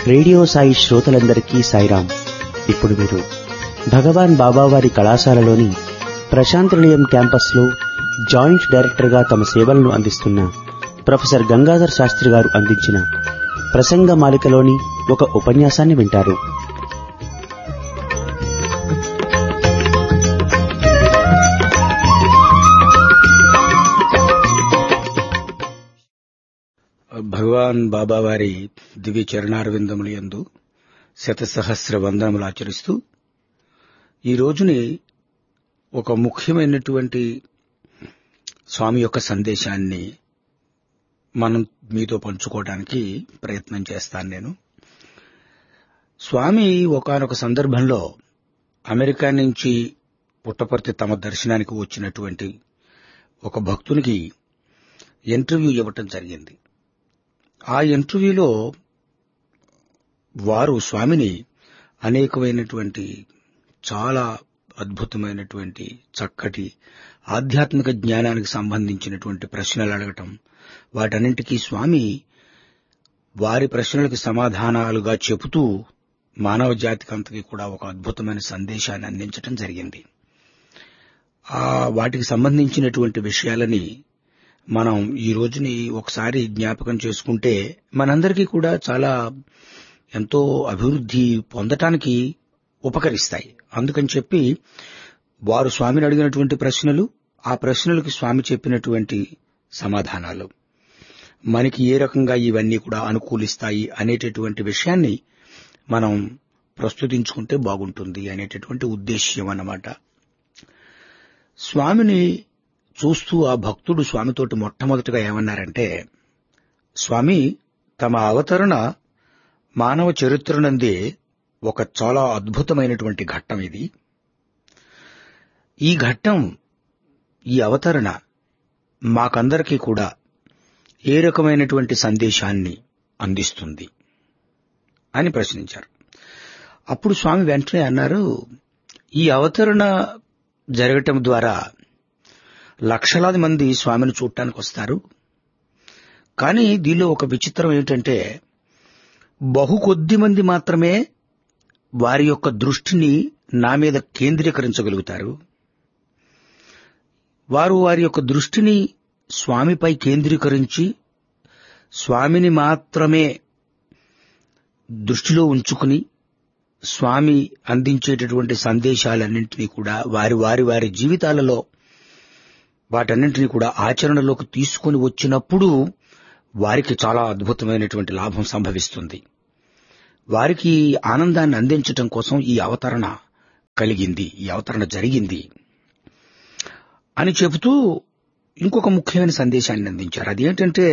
radio Sai శ్రోతలందరికీ సాయిరాం ఇప్పుడు మీరు భగవాన్ బాబావారి కళాశాలలోని ప్రశాంత్ నిలయం క్యాంపస్లో జాయింట్ డైరెక్టర్గా తమ సేవలను అందిస్తున్న ప్రొఫెసర్ గంగాధర్ శాస్త్రి గారు అందించిన ప్రసంగ మాలికలోని ఒక ఉపన్యాసాన్ని వింటారు భగవాన్ బాబా వారి దివ్య చరణారవిందములు యందు శతసహస్ర వందనములు ఆచరిస్తూ ఈ రోజుని ఒక ముఖ్యమైనటువంటి స్వామి యొక్క సందేశాన్ని మనం మీతో పంచుకోవడానికి ప్రయత్నం చేస్తాను నేను స్వామి ఒకనొక సందర్భంలో అమెరికా నుంచి పుట్టపర్తి తమ దర్శనానికి వచ్చినటువంటి ఒక భక్తునికి ఇంటర్వ్యూ ఇవ్వటం జరిగింది ఆ ఇంటర్వ్యూలో వారు స్వామిని అనేకమైనటువంటి చాలా అద్భుతమైనటువంటి చక్కటి ఆధ్యాత్మిక జ్ఞానానికి సంబంధించినటువంటి ప్రశ్నలు అడగటం వాటన్నింటికీ స్వామి వారి ప్రశ్నలకు సమాధానాలుగా చెబుతూ మానవ జాతికి అంతకి కూడా ఒక అద్భుతమైన సందేశాన్ని అందించటం జరిగింది ఆ వాటికి సంబంధించినటువంటి విషయాలని మనం ఈ రోజుని ఒకసారి జ్ఞాపకం చేసుకుంటే మనందరికీ కూడా చాలా ఎంతో అభివృద్ధి పొందటానికి ఉపకరిస్తాయి అందుకని చెప్పి వారు స్వామిని అడిగినటువంటి ప్రశ్నలు ఆ ప్రశ్నలకు స్వామి చెప్పినటువంటి సమాధానాలు మనకి ఏ రకంగా ఇవన్నీ కూడా అనుకూలిస్తాయి అనేటటువంటి విషయాన్ని మనం ప్రస్తుతించుకుంటే బాగుంటుంది అనేటటువంటి ఉద్దేశ్యం అన్నమాట స్వామిని చూస్తూ ఆ భక్తుడు స్వామితోటి మొట్టమొదటిగా ఏమన్నారంటే స్వామి తమ అవతరణ మానవ చరిత్రనందే ఒక చాలా అద్భుతమైనటువంటి ఘట్టం ఇది ఈ ఘట్టం ఈ అవతరణ మాకందరికీ కూడా ఏ రకమైనటువంటి సందేశాన్ని అందిస్తుంది అని ప్రశ్నించారు అప్పుడు స్వామి వెంటనే అన్నారు ఈ అవతరణ జరగటం ద్వారా లక్షలాది మంది స్వామిని చూడటానికి వస్తారు కానీ దీనిలో ఒక విచిత్రం ఏంటంటే బహు కొద్ది మంది మాత్రమే వారి యొక్క దృష్టిని నా మీద కేంద్రీకరించగలుగుతారు వారు వారి యొక్క దృష్టిని స్వామిపై కేంద్రీకరించి స్వామిని మాత్రమే దృష్టిలో ఉంచుకుని స్వామి అందించేటటువంటి సందేశాలన్నింటినీ కూడా వారి వారి వారి జీవితాలలో వాటన్నింటినీ కూడా ఆచరణలోకి తీసుకుని వచ్చినప్పుడు వారికి చాలా అద్భుతమైనటువంటి లాభం సంభవిస్తుంది వారికి ఆనందాన్ని అందించటం కోసం ఈ అవతరణ కలిగింది ఈ అవతరణ జరిగింది అని చెబుతూ ఇంకొక ముఖ్యమైన సందేశాన్ని అందించారు అదేంటంటే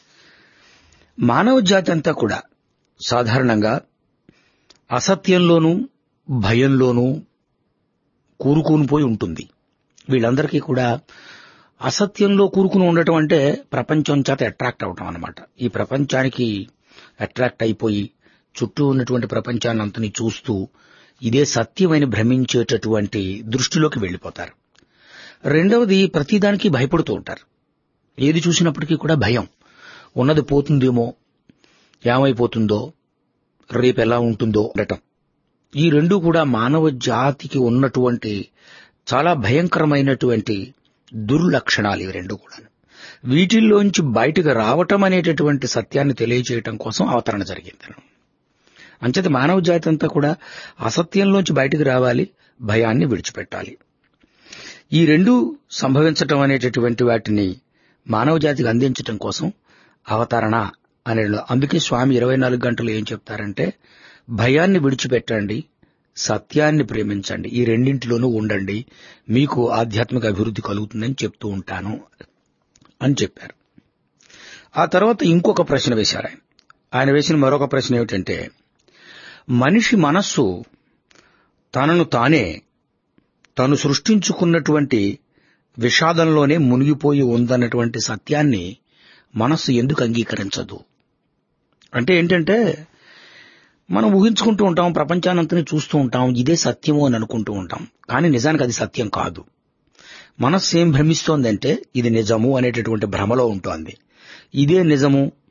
మానవ జాతి అంతా కూడా సాధారణంగా అసత్యంలోనూ భయంలోనూ కూరుకుని పోయి ఉంటుంది వీళ్ళందరికీ కూడా అసత్యంలో కూరుకుని ఉండటం అంటే ప్రపంచం చేత అట్రాక్ట్ అవటం అనమాట ఈ ప్రపంచానికి అట్రాక్ట్ అయిపోయి చుట్టూ ఉన్నటువంటి ప్రపంచాన్ని అంతని చూస్తూ ఇదే సత్యమని భ్రమించేటటువంటి దృష్టిలోకి వెళ్లిపోతారు రెండవది ప్రతిదానికి భయపడుతూ ఉంటారు ఏది చూసినప్పటికీ కూడా భయం ఉన్నది పోతుందేమో ఏమైపోతుందో రేపు ఎలా ఉంటుందో ఉండటం ఈ రెండు కూడా మానవ జాతికి ఉన్నటువంటి చాలా భయంకరమైనటువంటి దుర్లక్షణాలు ఇవి రెండు కూడా వీటిల్లోంచి బయటకు రావటం అనేటటువంటి సత్యాన్ని తెలియజేయటం కోసం అవతరణ జరిగింది అంచేత మానవ జాతి అంతా కూడా అసత్యంలోంచి బయటకు రావాలి భయాన్ని విడిచిపెట్టాలి ఈ రెండు సంభవించటం అనేటటువంటి వాటిని మానవ జాతికి అందించటం కోసం అవతరణ అనే అందుకే స్వామి ఇరవై నాలుగు గంటలు ఏం చెప్తారంటే భయాన్ని విడిచిపెట్టండి సత్యాన్ని ప్రేమించండి ఈ రెండింటిలోనూ ఉండండి మీకు ఆధ్యాత్మిక అభివృద్ధి కలుగుతుందని చెప్తూ ఉంటాను అని చెప్పారు ఆ తర్వాత ఇంకొక ప్రశ్న వేశారు ఆయన ఆయన వేసిన మరొక ప్రశ్న ఏమిటంటే మనిషి మనస్సు తనను తానే తను సృష్టించుకున్నటువంటి విషాదంలోనే మునిగిపోయి ఉందన్నటువంటి సత్యాన్ని మనస్సు ఎందుకు అంగీకరించదు అంటే ఏంటంటే మనం ఊహించుకుంటూ ఉంటాం ప్రపంచానంతని చూస్తూ ఉంటాం ఇదే సత్యము అని అనుకుంటూ ఉంటాం కానీ నిజానికి అది సత్యం కాదు మనస్సు ఏం భ్రమిస్తోందంటే ఇది నిజము అనేటటువంటి భ్రమలో ఉంటోంది ఇదే నిజము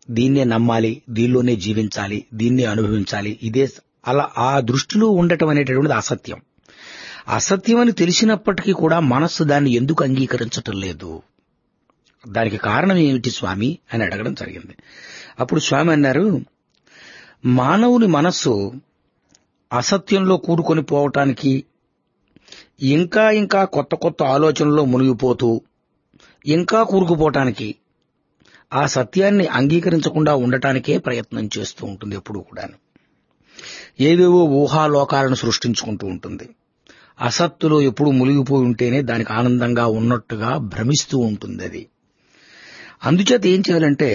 దీన్నే నమ్మాలి దీనిలోనే జీవించాలి దీన్నే అనుభవించాలి ఇదే అలా ఆ దృష్టిలో ఉండటం అనేటటువంటిది అసత్యం అసత్యం అని తెలిసినప్పటికీ కూడా మనస్సు దాన్ని ఎందుకు అంగీకరించటం లేదు దానికి కారణం ఏమిటి స్వామి అని అడగడం జరిగింది అప్పుడు స్వామి అన్నారు మానవుని మనస్సు అసత్యంలో కూడుకొని పోవటానికి ఇంకా ఇంకా కొత్త కొత్త ఆలోచనల్లో మునిగిపోతూ ఇంకా కూరుకుపోవటానికి ఆ సత్యాన్ని అంగీకరించకుండా ఉండటానికే ప్రయత్నం చేస్తూ ఉంటుంది ఎప్పుడూ కూడాను ఏవేవో ఊహాలోకాలను సృష్టించుకుంటూ ఉంటుంది అసత్తులో ఎప్పుడు మునిగిపోయి ఉంటేనే దానికి ఆనందంగా ఉన్నట్టుగా భ్రమిస్తూ ఉంటుంది అది అందుచేత ఏం చేయాలంటే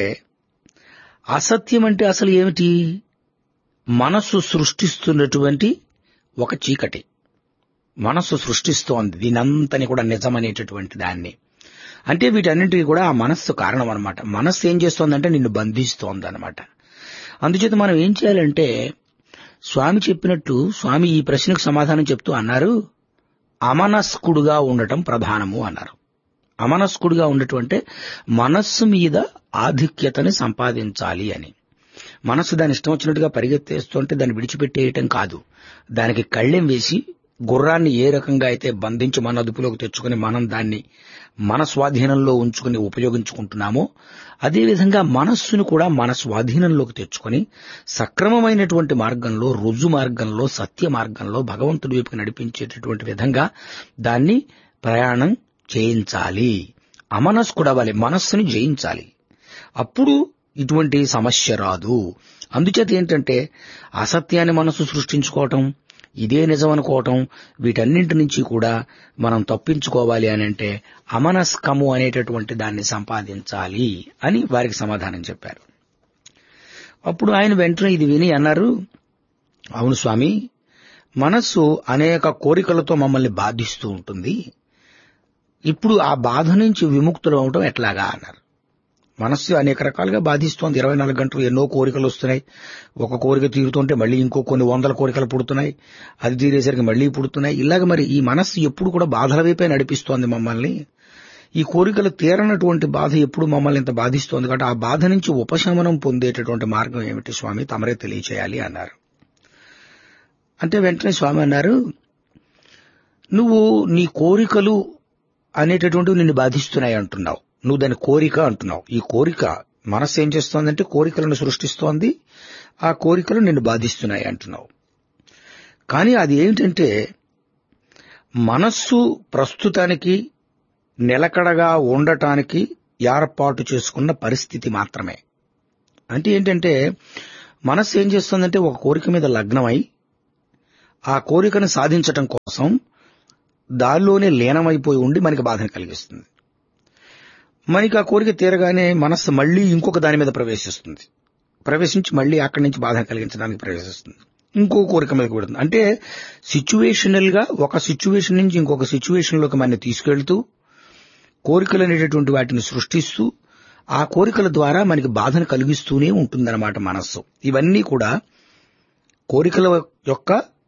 అసత్యం అంటే అసలు ఏమిటి మనస్సు సృష్టిస్తున్నటువంటి ఒక చీకటి మనస్సు సృష్టిస్తోంది దీనంతని కూడా నిజమనేటటువంటి దాన్ని అంటే వీటన్నింటికి కూడా ఆ మనస్సు కారణం అనమాట మనస్సు ఏం చేస్తోందంటే నిన్ను బంధిస్తోంది అనమాట అందుచేత మనం ఏం చేయాలంటే స్వామి చెప్పినట్టు స్వామి ఈ ప్రశ్నకు సమాధానం చెప్తూ అన్నారు అమనస్కుడుగా ఉండటం ప్రధానము అన్నారు అమనస్కుడుగా ఉండటం అంటే మనస్సు మీద ఆధిక్యతని సంపాదించాలి అని మనస్సు దాని ఇష్టం వచ్చినట్టుగా పరిగెత్తేస్తుంటే దాన్ని విడిచిపెట్టేయటం కాదు దానికి కళ్ళెం వేసి గుర్రాన్ని ఏ రకంగా అయితే బంధించి మన అదుపులోకి తెచ్చుకుని మనం దాన్ని మన స్వాధీనంలో ఉంచుకుని ఉపయోగించుకుంటున్నామో అదేవిధంగా మనస్సును కూడా మన స్వాధీనంలోకి తెచ్చుకొని సక్రమమైనటువంటి మార్గంలో రుజు మార్గంలో సత్య మార్గంలో భగవంతుడి వైపుకి నడిపించేటటువంటి విధంగా దాన్ని ప్రయాణం చేయించాలి అమనస్కుడవ్వాలి మనస్సుని జయించాలి అప్పుడు ఇటువంటి సమస్య రాదు అందుచేత ఏంటంటే అసత్యాన్ని మనసు సృష్టించుకోవటం ఇదే నిజం అనుకోవటం వీటన్నింటి నుంచి కూడా మనం తప్పించుకోవాలి అని అంటే అమనస్కము అనేటటువంటి దాన్ని సంపాదించాలి అని వారికి సమాధానం చెప్పారు అప్పుడు ఆయన వెంటనే ఇది విని అన్నారు అవును స్వామి మనస్సు అనేక కోరికలతో మమ్మల్ని బాధిస్తూ ఉంటుంది ఇప్పుడు ఆ బాధ నుంచి విముక్తులు అవటం ఎట్లాగా అన్నారు మనస్సు అనేక రకాలుగా బాధిస్తోంది ఇరవై నాలుగు గంటలు ఎన్నో కోరికలు వస్తున్నాయి ఒక కోరిక తీరుతుంటే మళ్ళీ ఇంకో కొన్ని వందల కోరికలు పుడుతున్నాయి అది తీరేసరికి మళ్ళీ పుడుతున్నాయి ఇలాగ మరి ఈ మనస్సు ఎప్పుడు కూడా బాధల వైపే నడిపిస్తోంది మమ్మల్ని ఈ కోరికలు తీరనటువంటి బాధ ఎప్పుడు మమ్మల్ని ఇంత బాధిస్తోంది కాబట్టి ఆ బాధ నుంచి ఉపశమనం పొందేటటువంటి మార్గం ఏమిటి స్వామి తమరే తెలియచేయాలి అన్నారు అంటే వెంటనే స్వామి అన్నారు నువ్వు నీ కోరికలు అనేటటువంటివి నిన్ను బాధిస్తున్నాయి అంటున్నావు నువ్వు దాని కోరిక అంటున్నావు ఈ కోరిక మనస్సు ఏం చేస్తోందంటే కోరికలను సృష్టిస్తోంది ఆ కోరికలు నిన్ను బాధిస్తున్నాయి అంటున్నావు కానీ అది ఏంటంటే మనస్సు ప్రస్తుతానికి నిలకడగా ఉండటానికి ఏర్పాటు చేసుకున్న పరిస్థితి మాత్రమే అంటే ఏంటంటే మనస్సు ఏం చేస్తుందంటే ఒక కోరిక మీద లగ్నమై ఆ కోరికను సాధించటం కోసం దానిలోనే లీనమైపోయి ఉండి మనకి బాధను కలిగిస్తుంది మనకి ఆ కోరిక తీరగానే మనస్సు మళ్లీ ఇంకొక దాని మీద ప్రవేశిస్తుంది ప్రవేశించి మళ్లీ అక్కడి నుంచి బాధ కలిగించడానికి ప్రవేశిస్తుంది ఇంకో కోరిక మీద కూడుతుంది అంటే సిచ్యువేషనల్ గా ఒక సిచ్యువేషన్ నుంచి ఇంకొక సిచ్యువేషన్ లోకి మనని తీసుకెళ్తూ కోరికలు అనేటటువంటి వాటిని సృష్టిస్తూ ఆ కోరికల ద్వారా మనకి బాధను కలిగిస్తూనే ఉంటుందన్నమాట మనస్సు ఇవన్నీ కూడా కోరికల యొక్క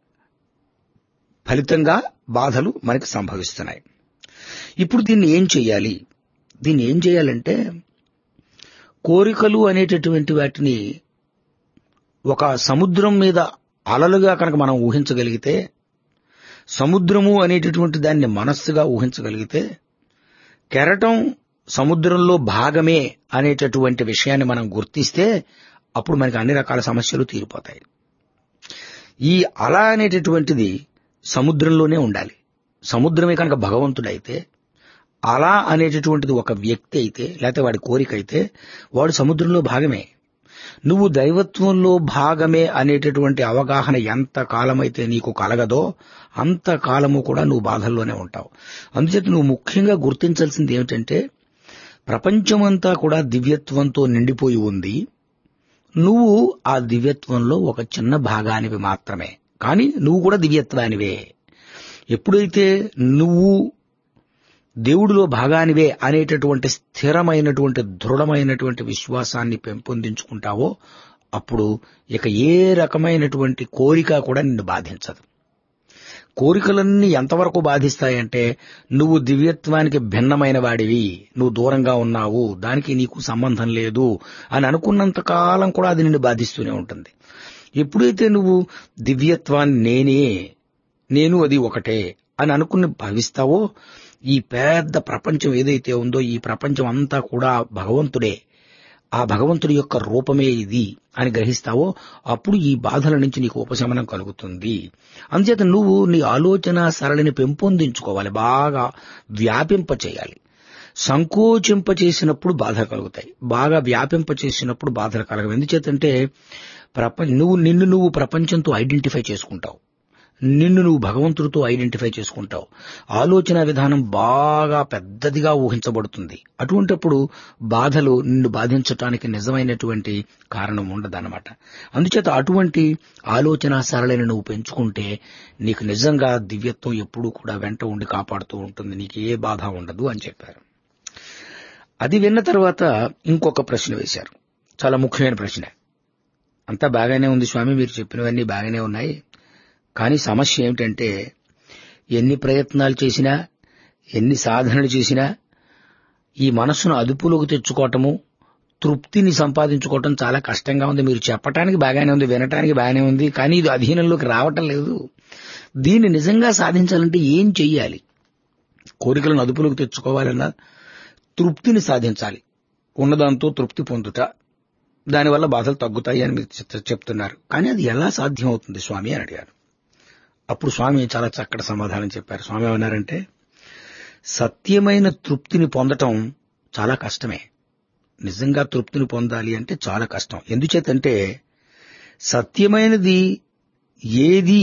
ఫలితంగా బాధలు మనకి సంభవిస్తున్నాయి ఇప్పుడు దీన్ని ఏం చేయాలి దీన్ని ఏం చేయాలంటే కోరికలు అనేటటువంటి వాటిని ఒక సముద్రం మీద అలలుగా కనుక మనం ఊహించగలిగితే సముద్రము అనేటటువంటి దాన్ని మనస్సుగా ఊహించగలిగితే కెరటం సముద్రంలో భాగమే అనేటటువంటి విషయాన్ని మనం గుర్తిస్తే అప్పుడు మనకి అన్ని రకాల సమస్యలు తీరిపోతాయి ఈ అల అనేటటువంటిది సముద్రంలోనే ఉండాలి సముద్రమే కనుక భగవంతుడైతే అలా అనేటటువంటిది ఒక వ్యక్తి అయితే లేకపోతే వాడి కోరిక అయితే వాడు సముద్రంలో భాగమే నువ్వు దైవత్వంలో భాగమే అనేటటువంటి అవగాహన ఎంత కాలమైతే నీకు కలగదో అంత కాలము కూడా నువ్వు బాధల్లోనే ఉంటావు అందుచేత నువ్వు ముఖ్యంగా గుర్తించాల్సింది ఏమిటంటే ప్రపంచమంతా కూడా దివ్యత్వంతో నిండిపోయి ఉంది నువ్వు ఆ దివ్యత్వంలో ఒక చిన్న భాగానివి మాత్రమే కానీ నువ్వు కూడా దివ్యత్వానివే ఎప్పుడైతే నువ్వు దేవుడిలో భాగానివే అనేటటువంటి స్థిరమైనటువంటి దృఢమైనటువంటి విశ్వాసాన్ని పెంపొందించుకుంటావో అప్పుడు ఇక ఏ రకమైనటువంటి కోరిక కూడా నిన్ను బాధించదు కోరికలన్నీ ఎంతవరకు బాధిస్తాయంటే నువ్వు దివ్యత్వానికి భిన్నమైన వాడివి నువ్వు దూరంగా ఉన్నావు దానికి నీకు సంబంధం లేదు అని అనుకున్నంత కాలం కూడా అది నిన్ను బాధిస్తూనే ఉంటుంది ఎప్పుడైతే నువ్వు దివ్యత్వాన్ని నేనే నేను అది ఒకటే అని అనుకుని భావిస్తావో ఈ పెద్ద ప్రపంచం ఏదైతే ఉందో ఈ ప్రపంచం అంతా కూడా భగవంతుడే ఆ భగవంతుడి యొక్క రూపమే ఇది అని గ్రహిస్తావో అప్పుడు ఈ బాధల నుంచి నీకు ఉపశమనం కలుగుతుంది అందుచేత నువ్వు నీ ఆలోచన సరళిని పెంపొందించుకోవాలి బాగా వ్యాపింప చేయాలి సంకోచింప చేసినప్పుడు బాధలు కలుగుతాయి బాగా వ్యాపింప చేసినప్పుడు బాధలు కలగవు ఎందుచేతంటే ప్రపంచ నువ్వు నిన్ను నువ్వు ప్రపంచంతో ఐడెంటిఫై చేసుకుంటావు నిన్ను నువ్వు భగవంతుడితో ఐడెంటిఫై చేసుకుంటావు ఆలోచన విధానం బాగా పెద్దదిగా ఊహించబడుతుంది అటువంటప్పుడు బాధలు నిన్ను బాధించటానికి నిజమైనటువంటి కారణం ఉండదన్నమాట అందుచేత అటువంటి ఆలోచన సరళిని నువ్వు పెంచుకుంటే నీకు నిజంగా దివ్యత్వం ఎప్పుడూ కూడా వెంట ఉండి కాపాడుతూ ఉంటుంది నీకు ఏ బాధ ఉండదు అని చెప్పారు అది విన్న తర్వాత ఇంకొక ప్రశ్న వేశారు చాలా ముఖ్యమైన ప్రశ్న అంతా బాగానే ఉంది స్వామి మీరు చెప్పినవన్నీ బాగానే ఉన్నాయి కానీ సమస్య ఏమిటంటే ఎన్ని ప్రయత్నాలు చేసినా ఎన్ని సాధనలు చేసినా ఈ మనస్సును అదుపులోకి తెచ్చుకోవటము తృప్తిని సంపాదించుకోవటం చాలా కష్టంగా ఉంది మీరు చెప్పటానికి బాగానే ఉంది వినటానికి బాగానే ఉంది కానీ ఇది అధీనంలోకి రావటం లేదు దీన్ని నిజంగా సాధించాలంటే ఏం చెయ్యాలి కోరికలను అదుపులోకి తెచ్చుకోవాలన్నా తృప్తిని సాధించాలి ఉన్నదాంతో తృప్తి పొందుట దానివల్ల బాధలు తగ్గుతాయి అని మీరు చెప్- చెప్తున్నారు కానీ అది ఎలా సాధ్యం అవుతుంది స్వామి అని అడిగారు అప్పుడు స్వామి చాలా చక్కటి సమాధానం చెప్పారు స్వామి ఏమన్నారంటే సత్యమైన తృప్తిని పొందటం చాలా కష్టమే నిజంగా తృప్తిని పొందాలి అంటే చాలా కష్టం ఎందుచేతంటే సత్యమైనది ఏది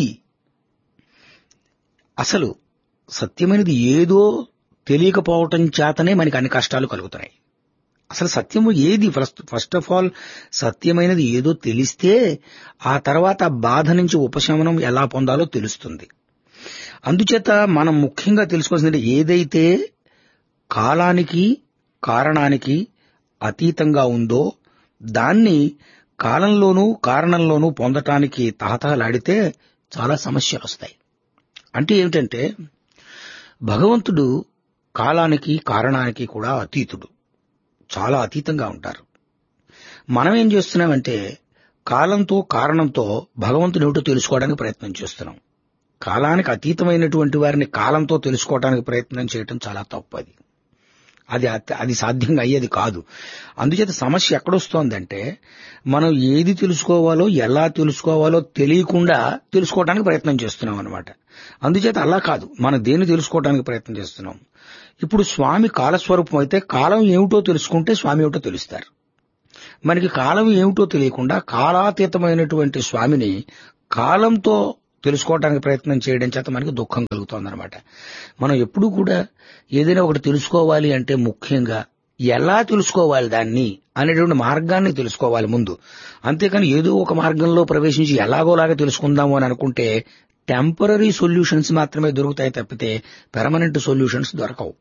అసలు సత్యమైనది ఏదో తెలియకపోవటం చేతనే మనకి అన్ని కష్టాలు కలుగుతున్నాయి అసలు సత్యము ఏది ఫస్ట్ ఫస్ట్ ఆఫ్ ఆల్ సత్యమైనది ఏదో తెలిస్తే ఆ తర్వాత ఆ బాధ నుంచి ఉపశమనం ఎలా పొందాలో తెలుస్తుంది అందుచేత మనం ముఖ్యంగా తెలుసుకోవాల్సింది ఏదైతే కాలానికి కారణానికి అతీతంగా ఉందో దాన్ని కాలంలోనూ కారణంలోనూ పొందటానికి తహతహలాడితే చాలా సమస్యలు వస్తాయి అంటే ఏమిటంటే భగవంతుడు కాలానికి కారణానికి కూడా అతీతుడు చాలా అతీతంగా ఉంటారు మనం ఏం చేస్తున్నామంటే కాలంతో కారణంతో భగవంతుని ఏమిటో తెలుసుకోవడానికి ప్రయత్నం చేస్తున్నాం కాలానికి అతీతమైనటువంటి వారిని కాలంతో తెలుసుకోవడానికి ప్రయత్నం చేయటం చాలా తప్పు అది అది అత- అది సాధ్యంగా అయ్యేది కాదు అందుచేత సమస్య ఎక్కడొస్తోందంటే మనం ఏది తెలుసుకోవాలో ఎలా తెలుసుకోవాలో తెలియకుండా తెలుసుకోవడానికి ప్రయత్నం చేస్తున్నాం అనమాట అందుచేత అలా కాదు మనం దేన్ని తెలుసుకోవడానికి ప్రయత్నం చేస్తున్నాం ఇప్పుడు స్వామి కాలస్వరూపం అయితే కాలం ఏమిటో తెలుసుకుంటే స్వామి ఏమిటో తెలుస్తారు మనకి కాలం ఏమిటో తెలియకుండా కాలాతీతమైనటువంటి స్వామిని కాలంతో తెలుసుకోవడానికి ప్రయత్నం చేయడం చేత మనకి దుఃఖం కలుగుతోందనమాట మనం ఎప్పుడూ కూడా ఏదైనా ఒకటి తెలుసుకోవాలి అంటే ముఖ్యంగా ఎలా తెలుసుకోవాలి దాన్ని అనేటువంటి మార్గాన్ని తెలుసుకోవాలి ముందు అంతేకాని ఏదో ఒక మార్గంలో ప్రవేశించి ఎలాగోలాగా తెలుసుకుందాము అని అనుకుంటే టెంపరీ సొల్యూషన్స్ మాత్రమే దొరుకుతాయి తప్పితే పెర్మనెంట్ సొల్యూషన్స్ దొరకవు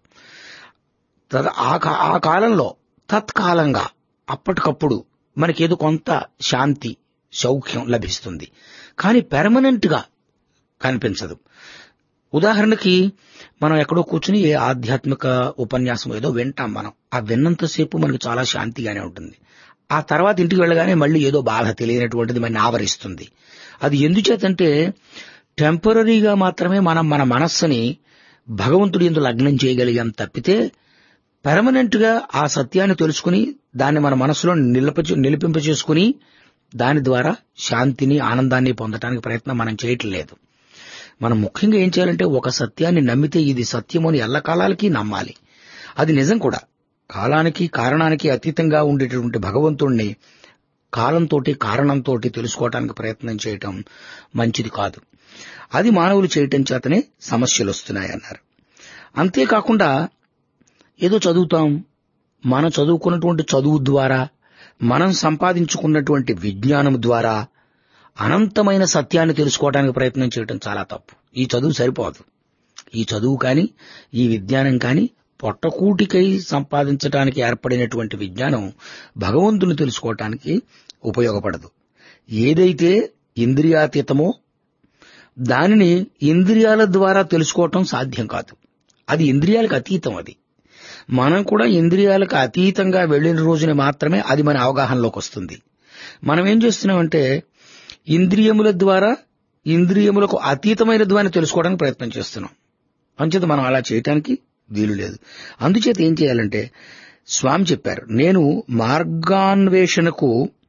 తద- ఆ కా- ఆ కాలంలో తత్కాలంగా అప్పటికప్పుడు మనకేదో కొంత శాంతి సౌఖ్యం లభిస్తుంది కానీ పెర్మనెంట్ గా కనిపించదు ఉదాహరణకి మనం ఎక్కడో కూర్చుని ఏ ఆధ్యాత్మిక ఉపన్యాసం ఏదో వింటాం మనం ఆ విన్నంతసేపు మనకు చాలా శాంతిగానే ఉంటుంది ఆ తర్వాత ఇంటికి వెళ్ళగానే మళ్ళీ ఏదో బాధ తెలియనటువంటిది మన ఆవరిస్తుంది అది ఎందుచేతంటే టెంపరీగా మాత్రమే మనం మన మనస్సుని భగవంతుడి ఎందు లగ్నం చేయగలిగాం తప్పితే పెర్మనెంట్ గా ఆ సత్యాన్ని తెలుసుకుని దాన్ని మన మనసులో నిలప నిలిపింప చేసుకుని దాని ద్వారా శాంతిని ఆనందాన్ని పొందడానికి ప్రయత్నం మనం చేయట్లేదు మనం ముఖ్యంగా ఏం చేయాలంటే ఒక సత్యాన్ని నమ్మితే ఇది సత్యం అని ఎల్లకాలాలకి నమ్మాలి అది నిజం కూడా కాలానికి కారణానికి అతీతంగా ఉండేటటువంటి భగవంతుణ్ణి కాలంతోటి కారణంతో తెలుసుకోవటానికి ప్రయత్నం చేయటం మంచిది కాదు అది మానవులు చేయటం చేతనే సమస్యలు వస్తున్నాయన్నారు అంతేకాకుండా ఏదో చదువుతాం మనం చదువుకున్నటువంటి చదువు ద్వారా మనం సంపాదించుకున్నటువంటి విజ్ఞానం ద్వారా అనంతమైన సత్యాన్ని తెలుసుకోవడానికి ప్రయత్నం చేయటం చాలా తప్పు ఈ చదువు సరిపోదు ఈ చదువు కాని ఈ విజ్ఞానం కాని పొట్టకూటికై సంపాదించడానికి ఏర్పడినటువంటి విజ్ఞానం భగవంతుని తెలుసుకోవటానికి ఉపయోగపడదు ఏదైతే ఇంద్రియాతీతమో దానిని ఇంద్రియాల ద్వారా తెలుసుకోవటం సాధ్యం కాదు అది ఇంద్రియాలకు అతీతం అది మనం కూడా ఇంద్రియాలకు అతీతంగా వెళ్ళిన రోజున మాత్రమే అది మన అవగాహనలోకి వస్తుంది మనం ఏం చేస్తున్నామంటే ఇంద్రియముల ద్వారా ఇంద్రియములకు అతీతమైన ద్వారా తెలుసుకోవడానికి ప్రయత్నం చేస్తున్నాం అంచేత మనం అలా చేయటానికి వీలు లేదు అందుచేత ఏం చేయాలంటే స్వామి చెప్పారు నేను మార్గాన్వేషణకు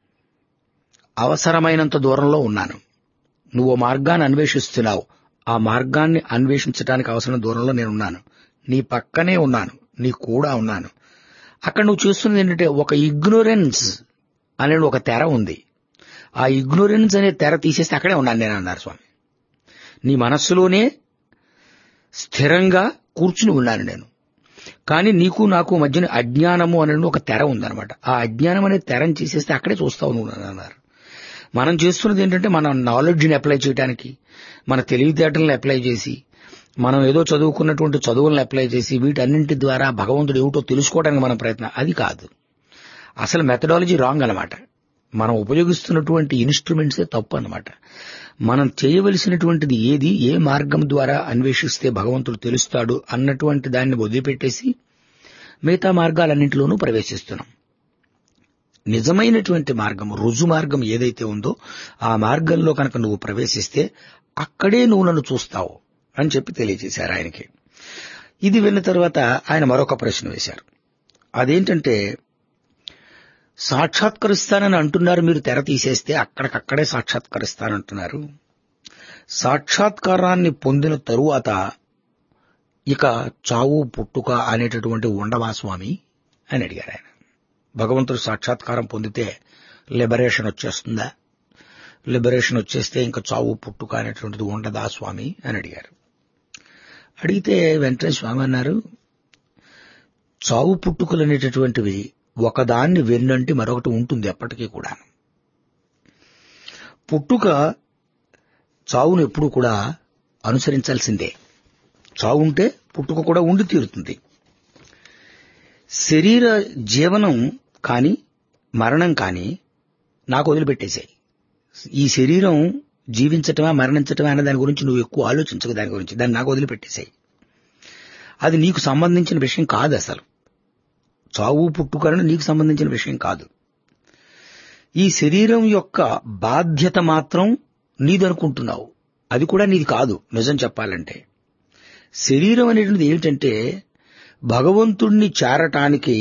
అవసరమైనంత దూరంలో ఉన్నాను నువ్వు ఓ మార్గాన్ని అన్వేషిస్తున్నావు ఆ మార్గాన్ని అన్వేషించడానికి అవసరం దూరంలో నేను ఉన్నాను నీ పక్కనే ఉన్నాను నీ కూడా ఉన్నాను అక్కడ నువ్వు చూస్తున్నది ఏంటంటే ఒక ఇగ్నోరెన్స్ అనే ఒక తెర ఉంది ఆ ఇగ్నోరెన్స్ అనే తెర తీసేస్తే అక్కడే ఉన్నాను నేను అన్నారు స్వామి నీ మనస్సులోనే స్థిరంగా కూర్చుని ఉన్నాను నేను కానీ నీకు నాకు మధ్యన అజ్ఞానము అనే ఒక తెర ఉందన్నమాట ఆ అజ్ఞానం అనే తెరని తీసేస్తే అక్కడే చూస్తావు నువ్వు అన్నారు మనం చేస్తున్నది ఏంటంటే మన నాలెడ్జ్ని అప్లై చేయడానికి మన తెలివితేటలను అప్లై చేసి మనం ఏదో చదువుకున్నటువంటి చదువులను అప్లై చేసి వీటన్నింటి ద్వారా భగవంతుడు ఏమిటో తెలుసుకోవడానికి మన ప్రయత్నం అది కాదు అసలు మెథడాలజీ రాంగ్ అనమాట మనం ఉపయోగిస్తున్నటువంటి ఇన్స్ట్రుమెంట్సే తప్పు అనమాట మనం చేయవలసినటువంటిది ఏది ఏ మార్గం ద్వారా అన్వేషిస్తే భగవంతుడు తెలుస్తాడు అన్నటువంటి దాన్ని వదిలిపెట్టేసి మిగతా మార్గాలన్నింటిలోనూ ప్రవేశిస్తున్నాం నిజమైనటువంటి మార్గం రుజు మార్గం ఏదైతే ఉందో ఆ మార్గంలో కనుక నువ్వు ప్రవేశిస్తే అక్కడే నువ్వు నన్ను చూస్తావు అని చెప్పి తెలియజేశారు ఆయనకి ఇది విన్న తర్వాత ఆయన మరొక ప్రశ్న వేశారు అదేంటంటే సాక్షాత్కరిస్తానని అంటున్నారు మీరు తెర తీసేస్తే అక్కడికక్కడే సాక్షాత్కరిస్తానంటున్నారు సాక్షాత్కారాన్ని పొందిన తరువాత ఇక చావు పుట్టుక అనేటటువంటి ఉండవా స్వామి అని అడిగారు ఆయన భగవంతుడు సాక్షాత్కారం పొందితే లిబరేషన్ వచ్చేస్తుందా లిబరేషన్ వచ్చేస్తే ఇంకా చావు పుట్టుక అనేటువంటిది ఉండదా స్వామి అని అడిగారు అడిగితే వెంటనే స్వామి అన్నారు చావు పుట్టుకలు అనేటటువంటివి ఒకదాన్ని వెన్నంటి మరొకటి ఉంటుంది ఎప్పటికీ కూడా పుట్టుక చావును ఎప్పుడు కూడా అనుసరించాల్సిందే చావు ఉంటే పుట్టుక కూడా ఉండి తీరుతుంది శరీర జీవనం కాని మరణం కాని నాకు వదిలిపెట్టేశాయి ఈ శరీరం జీవించటమా మరణించటమా అనే దాని గురించి నువ్వు ఎక్కువ ఆలోచించకు దాని గురించి దాన్ని నాకు వదిలిపెట్టేశాయి అది నీకు సంబంధించిన విషయం కాదు అసలు చావు పుట్టుకలను నీకు సంబంధించిన విషయం కాదు ఈ శరీరం యొక్క బాధ్యత మాత్రం నీదనుకుంటున్నావు అది కూడా నీది కాదు నిజం చెప్పాలంటే శరీరం అనేటువంటిది ఏమిటంటే భగవంతుణ్ణి చేరటానికి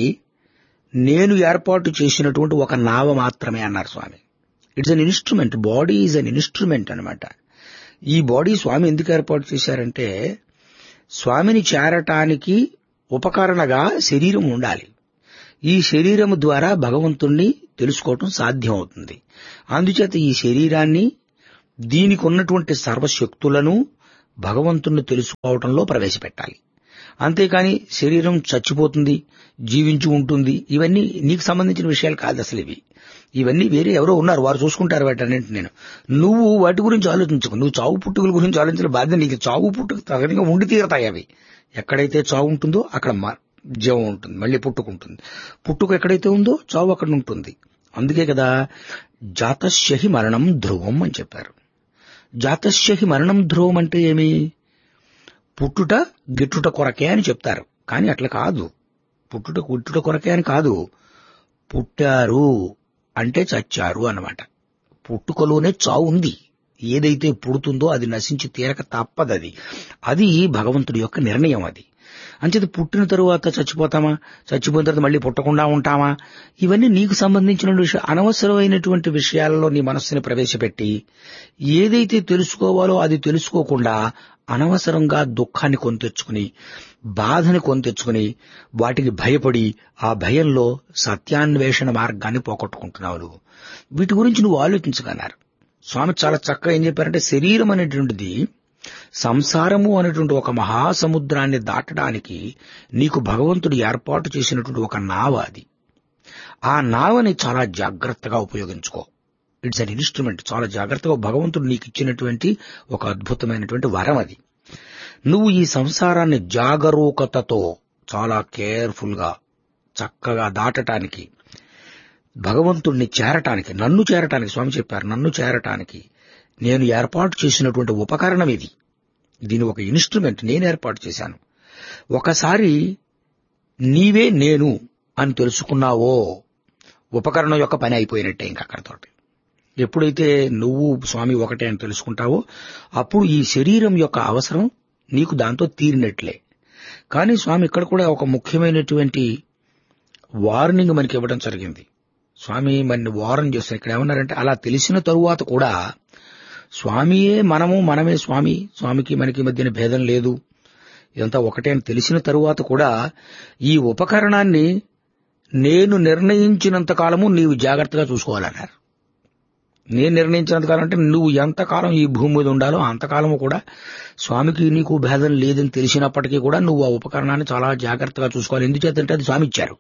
నేను ఏర్పాటు చేసినటువంటి ఒక నావ మాత్రమే అన్నారు Swami it's an instrument body is an instrument అనమాట ఈ బాడీ స్వామి ఎందుకు ఏర్పాటు చేశారంటే స్వామిని చేరటానికి ఉపకరణగా శరీరం ఉండాలి ఈ శరీరము ద్వారా భగవంతుణ్ణి తెలుసుకోవటం సాధ్యం అవుతుంది అందుచేత ఈ శరీరాన్ని దీనికి ఉన్నటువంటి సర్వశక్తులను భగవంతుణ్ణి తెలుసుకోవటంలో ప్రవేశపెట్టాలి అంతేకాని శరీరం చచ్చిపోతుంది జీవించి ఉంటుంది ఇవన్నీ నీకు సంబంధించిన విషయాలు కాదు అసలు ఇవి ఇవన్నీ వేరే ఎవరో ఉన్నారు వారు చూసుకుంటారు వాటన్నింటి నేను నువ్వు వాటి గురించి ఆలోచించుకో నువ్వు చావు పుట్టుకల గురించి ఆలోచించిన బాధ్యత నీకు చావు పుట్టుక తగినగా ఉండి తీరతాయి అవి ఎక్కడైతే చావు ఉంటుందో అక్కడ జీవం ఉంటుంది మళ్ళీ పుట్టుకుంటుంది పుట్టుక ఎక్కడైతే ఉందో చావు అక్కడ ఉంటుంది అందుకే కదా జాతశ్యహి మరణం ధ్రువం అని చెప్పారు జాతశ్యహి మరణం ధ్రువం అంటే ఏమి పుట్టుట గిట్టుట కొరకే అని చెప్తారు కానీ అట్లా కాదు పుట్టుట గుట్టుట కొరకే అని కాదు పుట్టారు అంటే చచ్చారు అన్నమాట పుట్టుకలోనే చావు ఉంది ఏదైతే పుడుతుందో అది నశించి తీరక తప్పదది అది భగవంతుడి యొక్క నిర్ణయం అది అంచేది పుట్టిన తరువాత చచ్చిపోతామా చచ్చిపోయిన తర్వాత మళ్ళీ పుట్టకుండా ఉంటామా ఇవన్నీ నీకు సంబంధించిన విషయం అనవసరమైనటువంటి విషయాలలో నీ మనస్సుని ప్రవేశపెట్టి ఏదైతే తెలుసుకోవాలో అది తెలుసుకోకుండా అనవసరంగా దుఃఖాన్ని కొని తెచ్చుకుని బాధని కొని తెచ్చుకుని వాటికి భయపడి ఆ భయంలో సత్యాన్వేషణ మార్గాన్ని పోగొట్టుకుంటున్నావు నువ్వు వీటి గురించి నువ్వు ఆలోచించగన్నారు స్వామి చాలా చక్కగా ఏం చెప్పారంటే శరీరం అనేటువంటిది సంసారము అనేటువంటి ఒక మహాసముద్రాన్ని దాటడానికి నీకు భగవంతుడు ఏర్పాటు చేసినటువంటి ఒక నావ అది ఆ నావని చాలా జాగ్రత్తగా ఉపయోగించుకో ఇట్స్ అన్ ఇన్స్ట్రుమెంట్ చాలా జాగ్రత్తగా భగవంతుడు నీకు ఇచ్చినటువంటి ఒక అద్భుతమైనటువంటి వరం అది నువ్వు ఈ సంసారాన్ని జాగరూకతతో చాలా కేర్ఫుల్ గా చక్కగా దాటటానికి భగవంతుణ్ణి చేరటానికి నన్ను చేరటానికి స్వామి చెప్పారు నన్ను చేరటానికి నేను ఏర్పాటు చేసినటువంటి ఉపకరణం ఇది దీని ఒక ఇన్స్ట్రుమెంట్ నేను ఏర్పాటు చేశాను ఒకసారి నీవే నేను అని తెలుసుకున్నావో ఉపకరణం యొక్క పని అయిపోయినట్టే ఇంక అక్కడతోటి ఎప్పుడైతే నువ్వు స్వామి ఒకటే అని తెలుసుకుంటావో అప్పుడు ఈ శరీరం యొక్క అవసరం నీకు దాంతో తీరినట్లే కానీ స్వామి ఇక్కడ కూడా ఒక ముఖ్యమైనటువంటి వార్నింగ్ మనకి ఇవ్వడం జరిగింది స్వామి మన వారం చేస్తారు ఇక్కడ ఏమన్నారంటే అలా తెలిసిన తరువాత కూడా స్వామియే మనము మనమే స్వామి స్వామికి మనకి మధ్యన భేదం లేదు ఇదంతా ఒకటే అని తెలిసిన తరువాత కూడా ఈ ఉపకరణాన్ని నేను నిర్ణయించినంత కాలము నీవు జాగ్రత్తగా చూసుకోవాలన్నారు నేను నిర్ణయించినంత కాలం అంటే నువ్వు ఎంతకాలం ఈ భూమి మీద ఉండాలో అంతకాలము కూడా స్వామికి నీకు భేదం లేదని తెలిసినప్పటికీ కూడా నువ్వు ఆ ఉపకరణాన్ని చాలా జాగ్రత్తగా చూసుకోవాలి ఎందుచేతంటే అది స్వామి ఇచ్చారు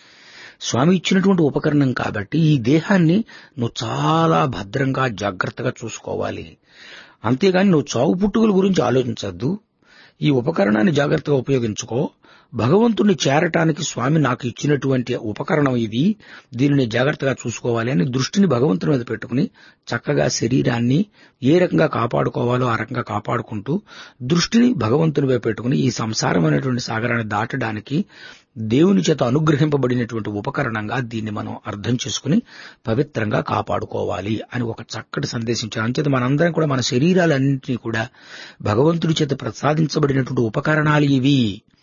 స్వామి ఇచ్చినటువంటి ఉపకరణం కాబట్టి ఈ దేహాన్ని నువ్వు చాలా భద్రంగా జాగ్రత్తగా చూసుకోవాలి అంతేగాని నువ్వు చావు పుట్టుకల గురించి ఆలోచించద్దు ఈ ఉపకరణాన్ని జాగ్రత్తగా ఉపయోగించుకో భగవంతుని చేరటానికి స్వామి నాకు ఇచ్చినటువంటి ఉపకరణం ఇది దీనిని జాగ్రత్తగా చూసుకోవాలి అని దృష్టిని భగవంతుని మీద పెట్టుకుని చక్కగా శరీరాన్ని ఏ రకంగా కాపాడుకోవాలో ఆ రకంగా కాపాడుకుంటూ దృష్టిని భగవంతుని మీద పెట్టుకుని ఈ సంసారమైనటువంటి సాగరాన్ని దాటడానికి దేవుని చేత అనుగ్రహింపబడినటువంటి ఉపకరణంగా దీన్ని మనం అర్థం చేసుకుని పవిత్రంగా కాపాడుకోవాలి అని ఒక చక్కటి సందేశించారు అంచేత మనందరం కూడా మన శరీరాలన్నింటినీ కూడా భగవంతుడి చేత ప్రసాదించబడినటువంటి ఉపకరణాలు ఇవి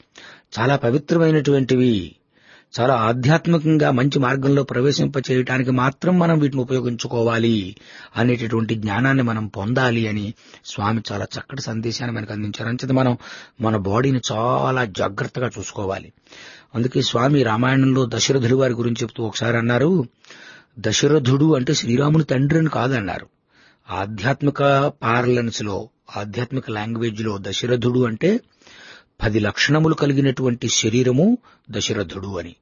చాలా పవిత్రమైనటువంటివి చాలా ఆధ్యాత్మికంగా మంచి మార్గంలో ప్రవేశింప చేయటానికి మాత్రం మనం వీటిని ఉపయోగించుకోవాలి అనేటటువంటి జ్ఞానాన్ని మనం పొందాలి అని స్వామి చాలా చక్కటి సందేశాన్ని మనకు అందించారు అంచేత మనం మన బాడీని చాలా జాగ్రత్తగా చూసుకోవాలి అందుకే స్వామి రామాయణంలో దశరథుడి వారి గురించి చెప్తూ ఒకసారి అన్నారు దశరథుడు అంటే శ్రీరాముని తండ్రి అని కాదన్నారు ఆధ్యాత్మిక పార్లెన్స్ లో ఆధ్యాత్మిక లాంగ్వేజ్ లో దశరథుడు అంటే పది లక్షణములు కలిగినటువంటి శరీరము దశరథుడు అని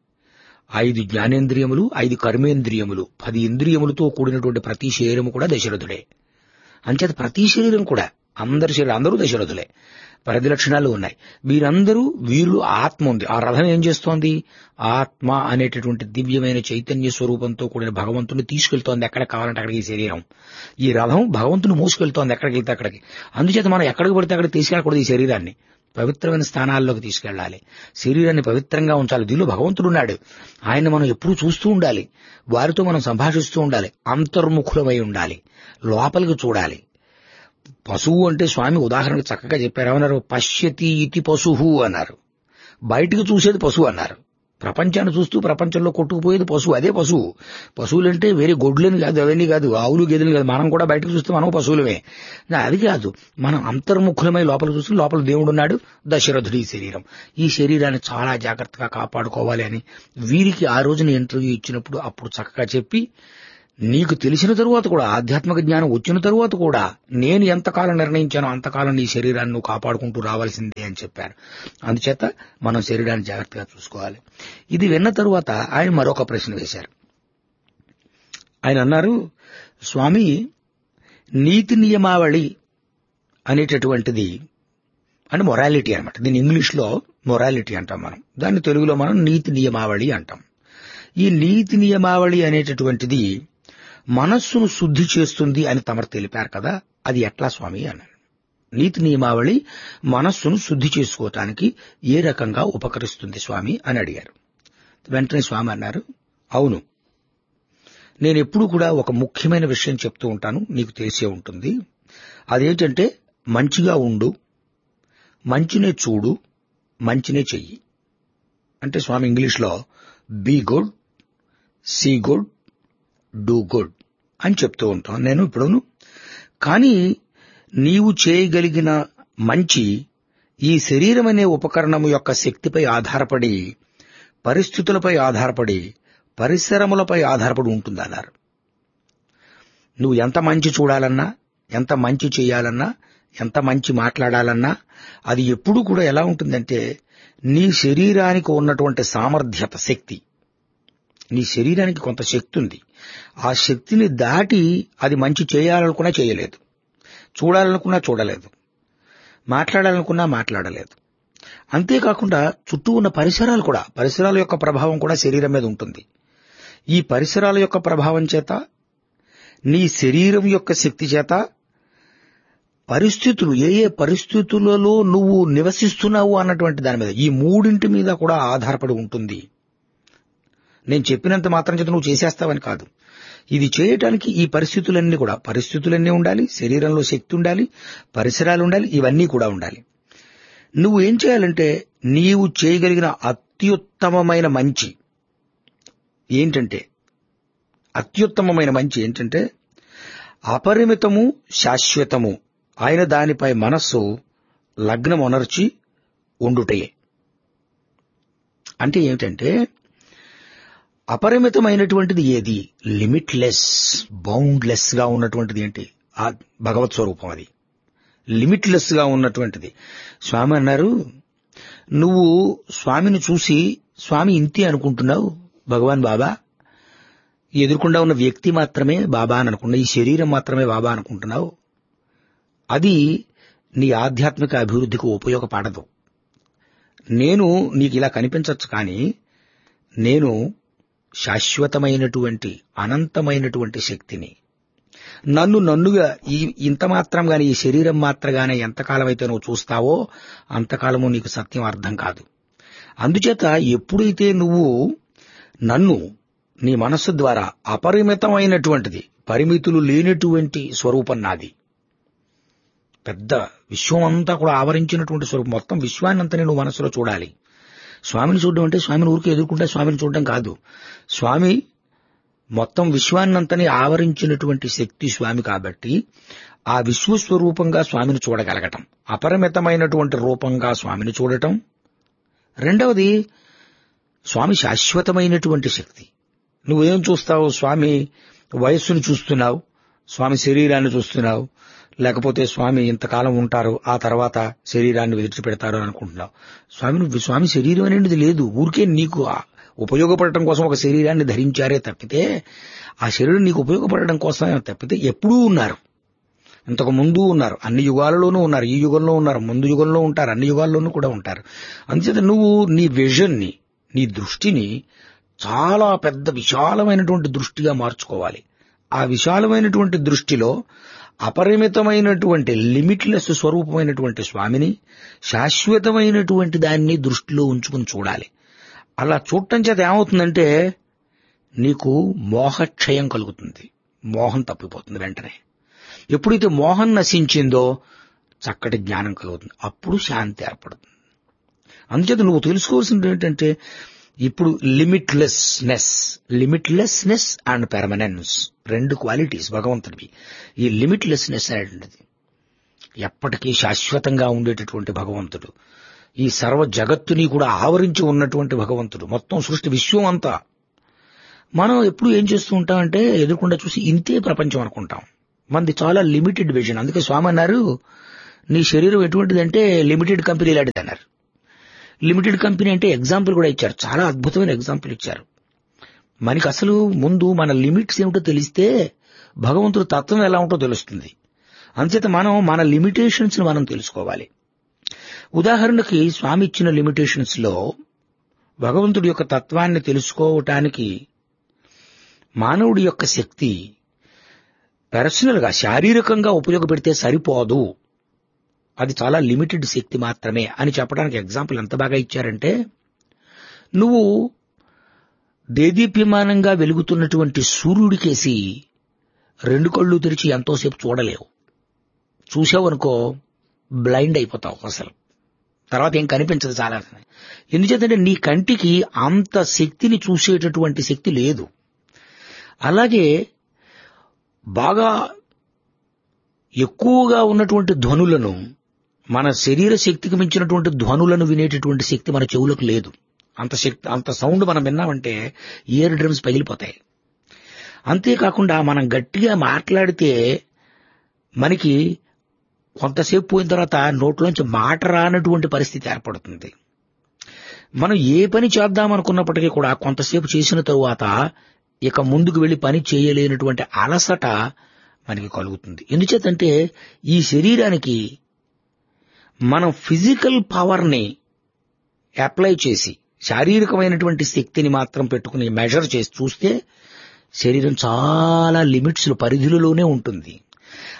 ఐదు జ్ఞానేంద్రియములు ఐదు కర్మేంద్రియములు పది ఇంద్రియములతో కూడినటువంటి ప్రతి శరీరము కూడా దశరథుడే అంచేత ప్రతి శరీరం కూడా అందరి శరీరం అందరూ దశరథులే పది లక్షణాలు ఉన్నాయి వీరందరూ వీళ్ళు ఆత్మ ఉంది ఆ రథం ఏం చేస్తోంది ఆత్మ అనేటటువంటి దివ్యమైన చైతన్య స్వరూపంతో కూడిన భగవంతుని తీసుకెళ్తోంది ఎక్కడ కావాలంటే అక్కడికి ఈ శరీరం ఈ రథం భగవంతుని మోసుకెళ్తోంది ఎక్కడికి వెళ్తే అక్కడికి అందుచేత మనం ఎక్కడికి పడితే అక్కడికి తీసుకెళ్ళకూడదు ఈ శరీరాన్ని పవిత్రమైన స్థానాల్లోకి తీసుకెళ్లాలి శరీరాన్ని పవిత్రంగా ఉంచాలి దీనిలో భగవంతుడు ఉన్నాడు ఆయన మనం ఎప్పుడూ చూస్తూ ఉండాలి వారితో మనం సంభాషిస్తూ ఉండాలి అంతర్ముఖులమై ఉండాలి లోపలికి చూడాలి పశువు అంటే స్వామి ఉదాహరణకు చక్కగా చెప్పారు ఏమన్నారు పశ్యతి ఇతి పశువు అన్నారు బయటికి చూసేది పశువు అన్నారు ప్రపంచాన్ని చూస్తూ ప్రపంచంలో కొట్టుకుపోయేది పశువు అదే పశువు పశువులంటే వేరే గొడ్లని కాదు అవన్నీ కాదు ఆవులు గేదెలు కాదు మనం కూడా బయటకు చూస్తే మనం పశువులమే అది కాదు మనం అంతర్ముఖులమై లోపల చూస్తే లోపల దేవుడు ఉన్నాడు దశరథుడి శరీరం ఈ శరీరాన్ని చాలా జాగ్రత్తగా కాపాడుకోవాలి అని వీరికి ఆ రోజున ఇంటర్వ్యూ ఇచ్చినప్పుడు అప్పుడు చక్కగా చెప్పి నీకు తెలిసిన తరువాత కూడా ఆధ్యాత్మిక జ్ఞానం వచ్చిన తరువాత కూడా నేను ఎంతకాలం నిర్ణయించానో అంతకాలం నీ శరీరాన్ని నువ్వు కాపాడుకుంటూ రావాల్సిందే అని చెప్పారు అందుచేత మనం శరీరాన్ని జాగ్రత్తగా చూసుకోవాలి ఇది విన్న తరువాత ఆయన మరొక ప్రశ్న వేశారు ఆయన అన్నారు స్వామి నీతి నియమావళి అనేటటువంటిది అంటే మొరాలిటీ అనమాట దీన్ని ఇంగ్లీష్లో మొరాలిటీ అంటాం మనం దాన్ని తెలుగులో మనం నీతి నియమావళి అంటాం ఈ నీతి నియమావళి అనేటటువంటిది మనస్సును శుద్ధి చేస్తుంది అని తమరు తెలిపారు కదా అది ఎట్లా స్వామి అన్నాడు నీతి నియమావళి మనస్సును శుద్ధి చేసుకోవటానికి ఏ రకంగా ఉపకరిస్తుంది స్వామి అని అడిగారు వెంటనే స్వామి అన్నారు అవును నేను ఎప్పుడు కూడా ఒక ముఖ్యమైన విషయం చెప్తూ ఉంటాను నీకు తెలిసే ఉంటుంది అదేంటంటే మంచిగా ఉండు మంచినే చూడు మంచినే చెయ్యి అంటే స్వామి ఇంగ్లీష్లో be good see good do good అని చెప్తూ ఉంటాను నేను ఇప్పుడును కానీ నీవు చేయగలిగిన మంచి ఈ శరీరం అనే ఉపకరణము యొక్క శక్తిపై ఆధారపడి పరిస్థితులపై ఆధారపడి పరిశ్రమలపై ఆధారపడి ఉంటుంది అన్నారు నువ్వు ఎంత మంచి చూడాలన్నా ఎంత మంచి చేయాలన్నా ఎంత మంచి మాట్లాడాలన్నా అది ఎప్పుడు కూడా ఎలా ఉంటుందంటే నీ శరీరానికి ఉన్నటువంటి సామర్థ్యత శక్తి నీ శరీరానికి కొంత శక్తి ఉంది ఆ శక్తిని దాటి అది మంచి చేయాలనుకున్నా చేయలేదు చూడాలనుకున్నా చూడలేదు మాట్లాడాలనుకున్నా మాట్లాడలేదు అంతేకాకుండా చుట్టూ ఉన్న పరిసరాలు కూడా పరిసరాల యొక్క ప్రభావం కూడా శరీరం మీద ఉంటుంది ఈ పరిసరాల యొక్క ప్రభావం చేత నీ శరీరం యొక్క శక్తి చేత పరిస్థితులు ఏ ఏ పరిస్థితులలో నువ్వు నివసిస్తున్నావు అన్నటువంటి దాని మీద ఈ మూడింటి మీద కూడా ఆధారపడి ఉంటుంది నేను చెప్పినంత మాత్రం చేత నువ్వు చేసేస్తావని కాదు ఇది చేయటానికి ఈ పరిస్థితులన్నీ కూడా పరిస్థితులన్నీ ఉండాలి శరీరంలో శక్తి ఉండాలి పరిసరాలు ఉండాలి ఇవన్నీ కూడా ఉండాలి నువ్వు ఏం చేయాలంటే నీవు చేయగలిగిన అత్యుత్తమమైన మంచి ఏంటంటే అత్యుత్తమమైన మంచి ఏంటంటే అపరిమితము శాశ్వతము ఆయన దానిపై మనస్సు లగ్నం అనర్చి ఉండుటయే అంటే ఏమిటంటే అపరిమితమైనటువంటిది ఏది లిమిట్లెస్ బౌండ్లెస్ గా ఉన్నటువంటిది ఏంటి ఆ భగవత్ స్వరూపం అది లిమిట్లెస్ గా ఉన్నటువంటిది స్వామి అన్నారు నువ్వు స్వామిని చూసి స్వామి ఇంతే అనుకుంటున్నావు భగవాన్ బాబా ఎదురుకుండా ఉన్న వ్యక్తి మాత్రమే బాబా అని అనుకున్నావు ఈ శరీరం మాత్రమే బాబా అనుకుంటున్నావు అది నీ ఆధ్యాత్మిక అభివృద్ధికి ఉపయోగపడదు నేను నీకు ఇలా కనిపించవచ్చు కానీ నేను శాశ్వతమైనటువంటి అనంతమైనటువంటి శక్తిని నన్ను నన్నుగా ఈ ఇంత మాత్రం గాని ఈ శరీరం మాత్రగానే ఎంతకాలం అయితే నువ్వు చూస్తావో అంతకాలము నీకు సత్యం అర్థం కాదు అందుచేత ఎప్పుడైతే నువ్వు నన్ను నీ మనస్సు ద్వారా అపరిమితమైనటువంటిది పరిమితులు లేనటువంటి స్వరూపం నాది పెద్ద విశ్వం అంతా కూడా ఆవరించినటువంటి స్వరూపం మొత్తం విశ్వాన్ని అంతా నువ్వు మనసులో చూడాలి స్వామిని చూడడం అంటే స్వామిని ఊరికి ఎదుర్కొంటే స్వామిని చూడడం కాదు స్వామి మొత్తం విశ్వాన్నంతని ఆవరించినటువంటి శక్తి స్వామి కాబట్టి ఆ విశ్వస్వరూపంగా స్వామిని చూడగలగటం అపరిమితమైనటువంటి రూపంగా స్వామిని చూడటం రెండవది స్వామి శాశ్వతమైనటువంటి శక్తి నువ్వేం చూస్తావు స్వామి వయస్సును చూస్తున్నావు స్వామి శరీరాన్ని చూస్తున్నావు లేకపోతే స్వామి ఇంతకాలం ఉంటారు ఆ తర్వాత శరీరాన్ని విడిచిపెడతారు అని అనుకుంటున్నావు స్వామి నువ్వు స్వామి శరీరం అనేది లేదు ఊరికే నీకు ఆ ఉపయోగపడటం కోసం ఒక శరీరాన్ని ధరించారే తప్పితే ఆ శరీరం నీకు ఉపయోగపడడం కోసమే తప్పితే ఎప్పుడూ ఉన్నారు ఇంతకు ముందు ఉన్నారు అన్ని యుగాలలోనూ ఉన్నారు ఈ యుగంలో ఉన్నారు ముందు యుగంలో ఉంటారు అన్ని యుగాల్లోనూ కూడా ఉంటారు అందుచేత నువ్వు నీ విజన్ని నీ దృష్టిని చాలా పెద్ద విశాలమైనటువంటి దృష్టిగా మార్చుకోవాలి ఆ విశాలమైనటువంటి దృష్టిలో అపరిమితమైనటువంటి లిమిట్లెస్ స్వరూపమైనటువంటి స్వామిని శాశ్వతమైనటువంటి దాన్ని దృష్టిలో ఉంచుకుని చూడాలి అలా చూడటం చేత ఏమవుతుందంటే నీకు మోహక్షయం కలుగుతుంది మోహం తప్పిపోతుంది వెంటనే ఎప్పుడైతే మోహం నశించిందో చక్కటి జ్ఞానం కలుగుతుంది అప్పుడు శాంతి ఏర్పడుతుంది అందుచేత నువ్వు తెలుసుకోవాల్సింది ఏంటంటే ఇప్పుడు లిమిట్లెస్నెస్ లిమిట్లెస్నెస్ అండ్ పెర్మనెన్స్ రెండు క్వాలిటీస్ భగవంతుడివి ఈ లిమిట్లెస్నెస్ అనేటువంటిది ఎప్పటికీ శాశ్వతంగా ఉండేటటువంటి భగవంతుడు ఈ సర్వ జగత్తుని కూడా ఆవరించి ఉన్నటువంటి భగవంతుడు మొత్తం సృష్టి విశ్వం అంతా మనం ఎప్పుడు ఏం చేస్తూ ఉంటామంటే ఎదుర్కొండా చూసి ఇంతే ప్రపంచం అనుకుంటాం మనది చాలా లిమిటెడ్ విజన్ అందుకే స్వామి అన్నారు నీ శరీరం ఎటువంటిదంటే లిమిటెడ్ కంపెనీ లాంటిది అన్నారు లిమిటెడ్ కంపెనీ అంటే ఎగ్జాంపుల్ కూడా ఇచ్చారు చాలా అద్భుతమైన ఎగ్జాంపుల్ ఇచ్చారు మనకి అసలు ముందు మన లిమిట్స్ ఏమిటో తెలిస్తే భగవంతుడు తత్వం ఎలా ఉంటో తెలుస్తుంది అంచేత మనం మన లిమిటేషన్స్ ని మనం తెలుసుకోవాలి ఉదాహరణకి స్వామి ఇచ్చిన లిమిటేషన్స్ లో భగవంతుడి యొక్క తత్వాన్ని తెలుసుకోవటానికి మానవుడి యొక్క శక్తి పర్సనల్ గా శారీరకంగా ఉపయోగపెడితే సరిపోదు అది చాలా లిమిటెడ్ శక్తి మాత్రమే అని చెప్పడానికి ఎగ్జాంపుల్ ఎంత బాగా ఇచ్చారంటే నువ్వు దేదీప్యమానంగా వెలుగుతున్నటువంటి సూర్యుడికేసి రెండు కళ్ళు తెరిచి ఎంతోసేపు చూడలేవు చూసావనుకో బ్లైండ్ అయిపోతావు అసలు తర్వాత ఏం కనిపించదు చాలా ఎందుచేతంటే నీ కంటికి అంత శక్తిని చూసేటటువంటి శక్తి లేదు అలాగే బాగా ఎక్కువగా ఉన్నటువంటి ధ్వనులను మన శరీర శక్తికి మించినటువంటి ధ్వనులను వినేటటువంటి శక్తి మన చెవులకు లేదు అంత శక్తి అంత సౌండ్ మనం విన్నామంటే ఇయర్ డ్రమ్స్ పగిలిపోతాయి అంతేకాకుండా మనం గట్టిగా మాట్లాడితే మనకి కొంతసేపు పోయిన తర్వాత నోట్లోంచి మాట రానటువంటి పరిస్థితి ఏర్పడుతుంది మనం ఏ పని చేద్దామనుకున్నప్పటికీ కూడా కొంతసేపు చేసిన తరువాత ఇక ముందుకు వెళ్లి పని చేయలేనటువంటి అలసట మనకి కలుగుతుంది ఎందుచేతంటే ఈ శరీరానికి మనం ఫిజికల్ పవర్ని అప్లై చేసి శారీరకమైనటువంటి శక్తిని మాత్రం పెట్టుకుని మెజర్ చేసి చూస్తే శరీరం చాలా లిమిట్స్ పరిధులలోనే ఉంటుంది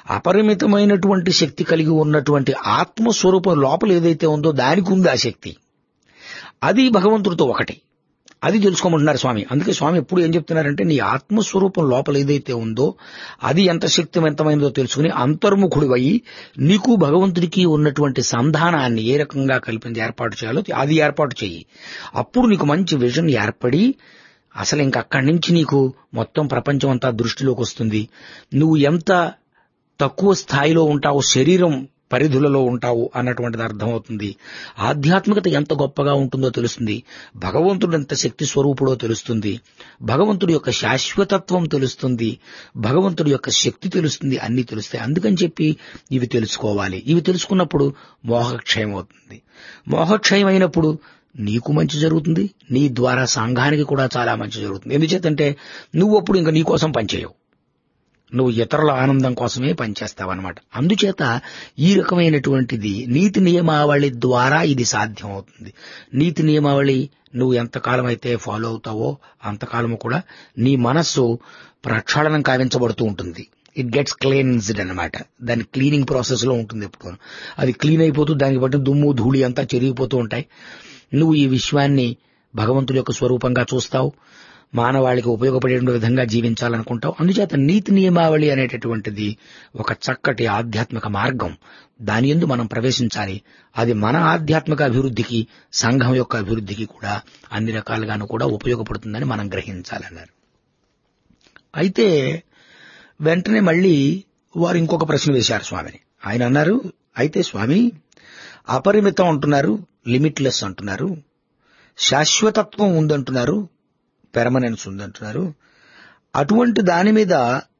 అపరిమితమైనటువంటి శక్తి కలిగి ఉన్నటువంటి ఆత్మస్వరూపం లోపల ఏదైతే ఉందో దానికి ఉంది ఆ శక్తి అది భగవంతుడితో ఒకటి అది తెలుసుకోమంటున్నారు స్వామి అందుకే స్వామి ఎప్పుడు ఏం చెప్తున్నారంటే నీ ఆత్మస్వరూపం లోపల ఏదైతే ఉందో అది ఎంత శక్తివంతమైనదో తెలుసుకుని అంతర్ముఖుడివయి నీకు భగవంతుడికి ఉన్నటువంటి సంధానాన్ని ఏ రకంగా కల్పించి ఏర్పాటు చేయాలో అది ఏర్పాటు చెయ్యి అప్పుడు నీకు మంచి విజన్ ఏర్పడి అసలు ఇంక అక్కడి నుంచి నీకు మొత్తం ప్రపంచం అంతా దృష్టిలోకి వస్తుంది నువ్వు ఎంత తక్కువ స్థాయిలో ఉంటావు శరీరం పరిధులలో ఉంటావు అన్నటువంటిది అర్థమవుతుంది ఆధ్యాత్మికత ఎంత గొప్పగా ఉంటుందో తెలుస్తుంది భగవంతుడు ఎంత శక్తి స్వరూపుడో తెలుస్తుంది భగవంతుడి యొక్క శాశ్వతత్వం తెలుస్తుంది భగవంతుడి యొక్క శక్తి తెలుస్తుంది అన్ని తెలుస్తాయి అందుకని చెప్పి ఇవి తెలుసుకోవాలి ఇవి తెలుసుకున్నప్పుడు మోహక్షయం అవుతుంది మోహక్షయం అయినప్పుడు నీకు మంచి జరుగుతుంది నీ ద్వారా సంఘానికి కూడా చాలా మంచి జరుగుతుంది ఎందుచేతంటే నువ్వు అప్పుడు ఇంకా నీ కోసం పనిచేయవు నువ్వు ఇతరుల ఆనందం కోసమే పనిచేస్తావన్నమాట అందుచేత ఈ రకమైనటువంటిది నీతి నియమావళి ద్వారా ఇది సాధ్యం అవుతుంది నీతి నియమావళి నువ్వు ఎంతకాలం అయితే ఫాలో అవుతావో అంతకాలము కూడా నీ మనస్సు ప్రక్షాళనం కావించబడుతూ ఉంటుంది ఇట్ గెట్స్ క్లీన్స్డ్ అనమాట దాని క్లీనింగ్ ప్రాసెస్ లో ఉంటుంది ఎప్పుడు అది క్లీన్ అయిపోతూ దానికి బట్టి దుమ్ము ధూళి అంతా చెరిగిపోతూ ఉంటాయి నువ్వు ఈ విశ్వాన్ని భగవంతుడి యొక్క స్వరూపంగా చూస్తావు మానవాళికి ఉపయోగపడే విధంగా జీవించాలనుకుంటావు అందుచేత నీతి నియమావళి అనేటటువంటిది ఒక చక్కటి ఆధ్యాత్మిక మార్గం దాని ఎందు మనం ప్రవేశించాలి అది మన ఆధ్యాత్మిక అభివృద్ధికి సంఘం యొక్క అభివృద్ధికి కూడా అన్ని రకాలుగాను కూడా ఉపయోగపడుతుందని మనం గ్రహించాలన్నారు అయితే వెంటనే మళ్ళీ వారు ఇంకొక ప్రశ్న వేశారు స్వామిని ఆయన అన్నారు అయితే స్వామి అపరిమితం అంటున్నారు లిమిట్లెస్ అంటున్నారు శాశ్వతత్వం ఉందంటున్నారు పెర్మనెన్స్ ఉందంటున్నారు అటువంటి దాని మీద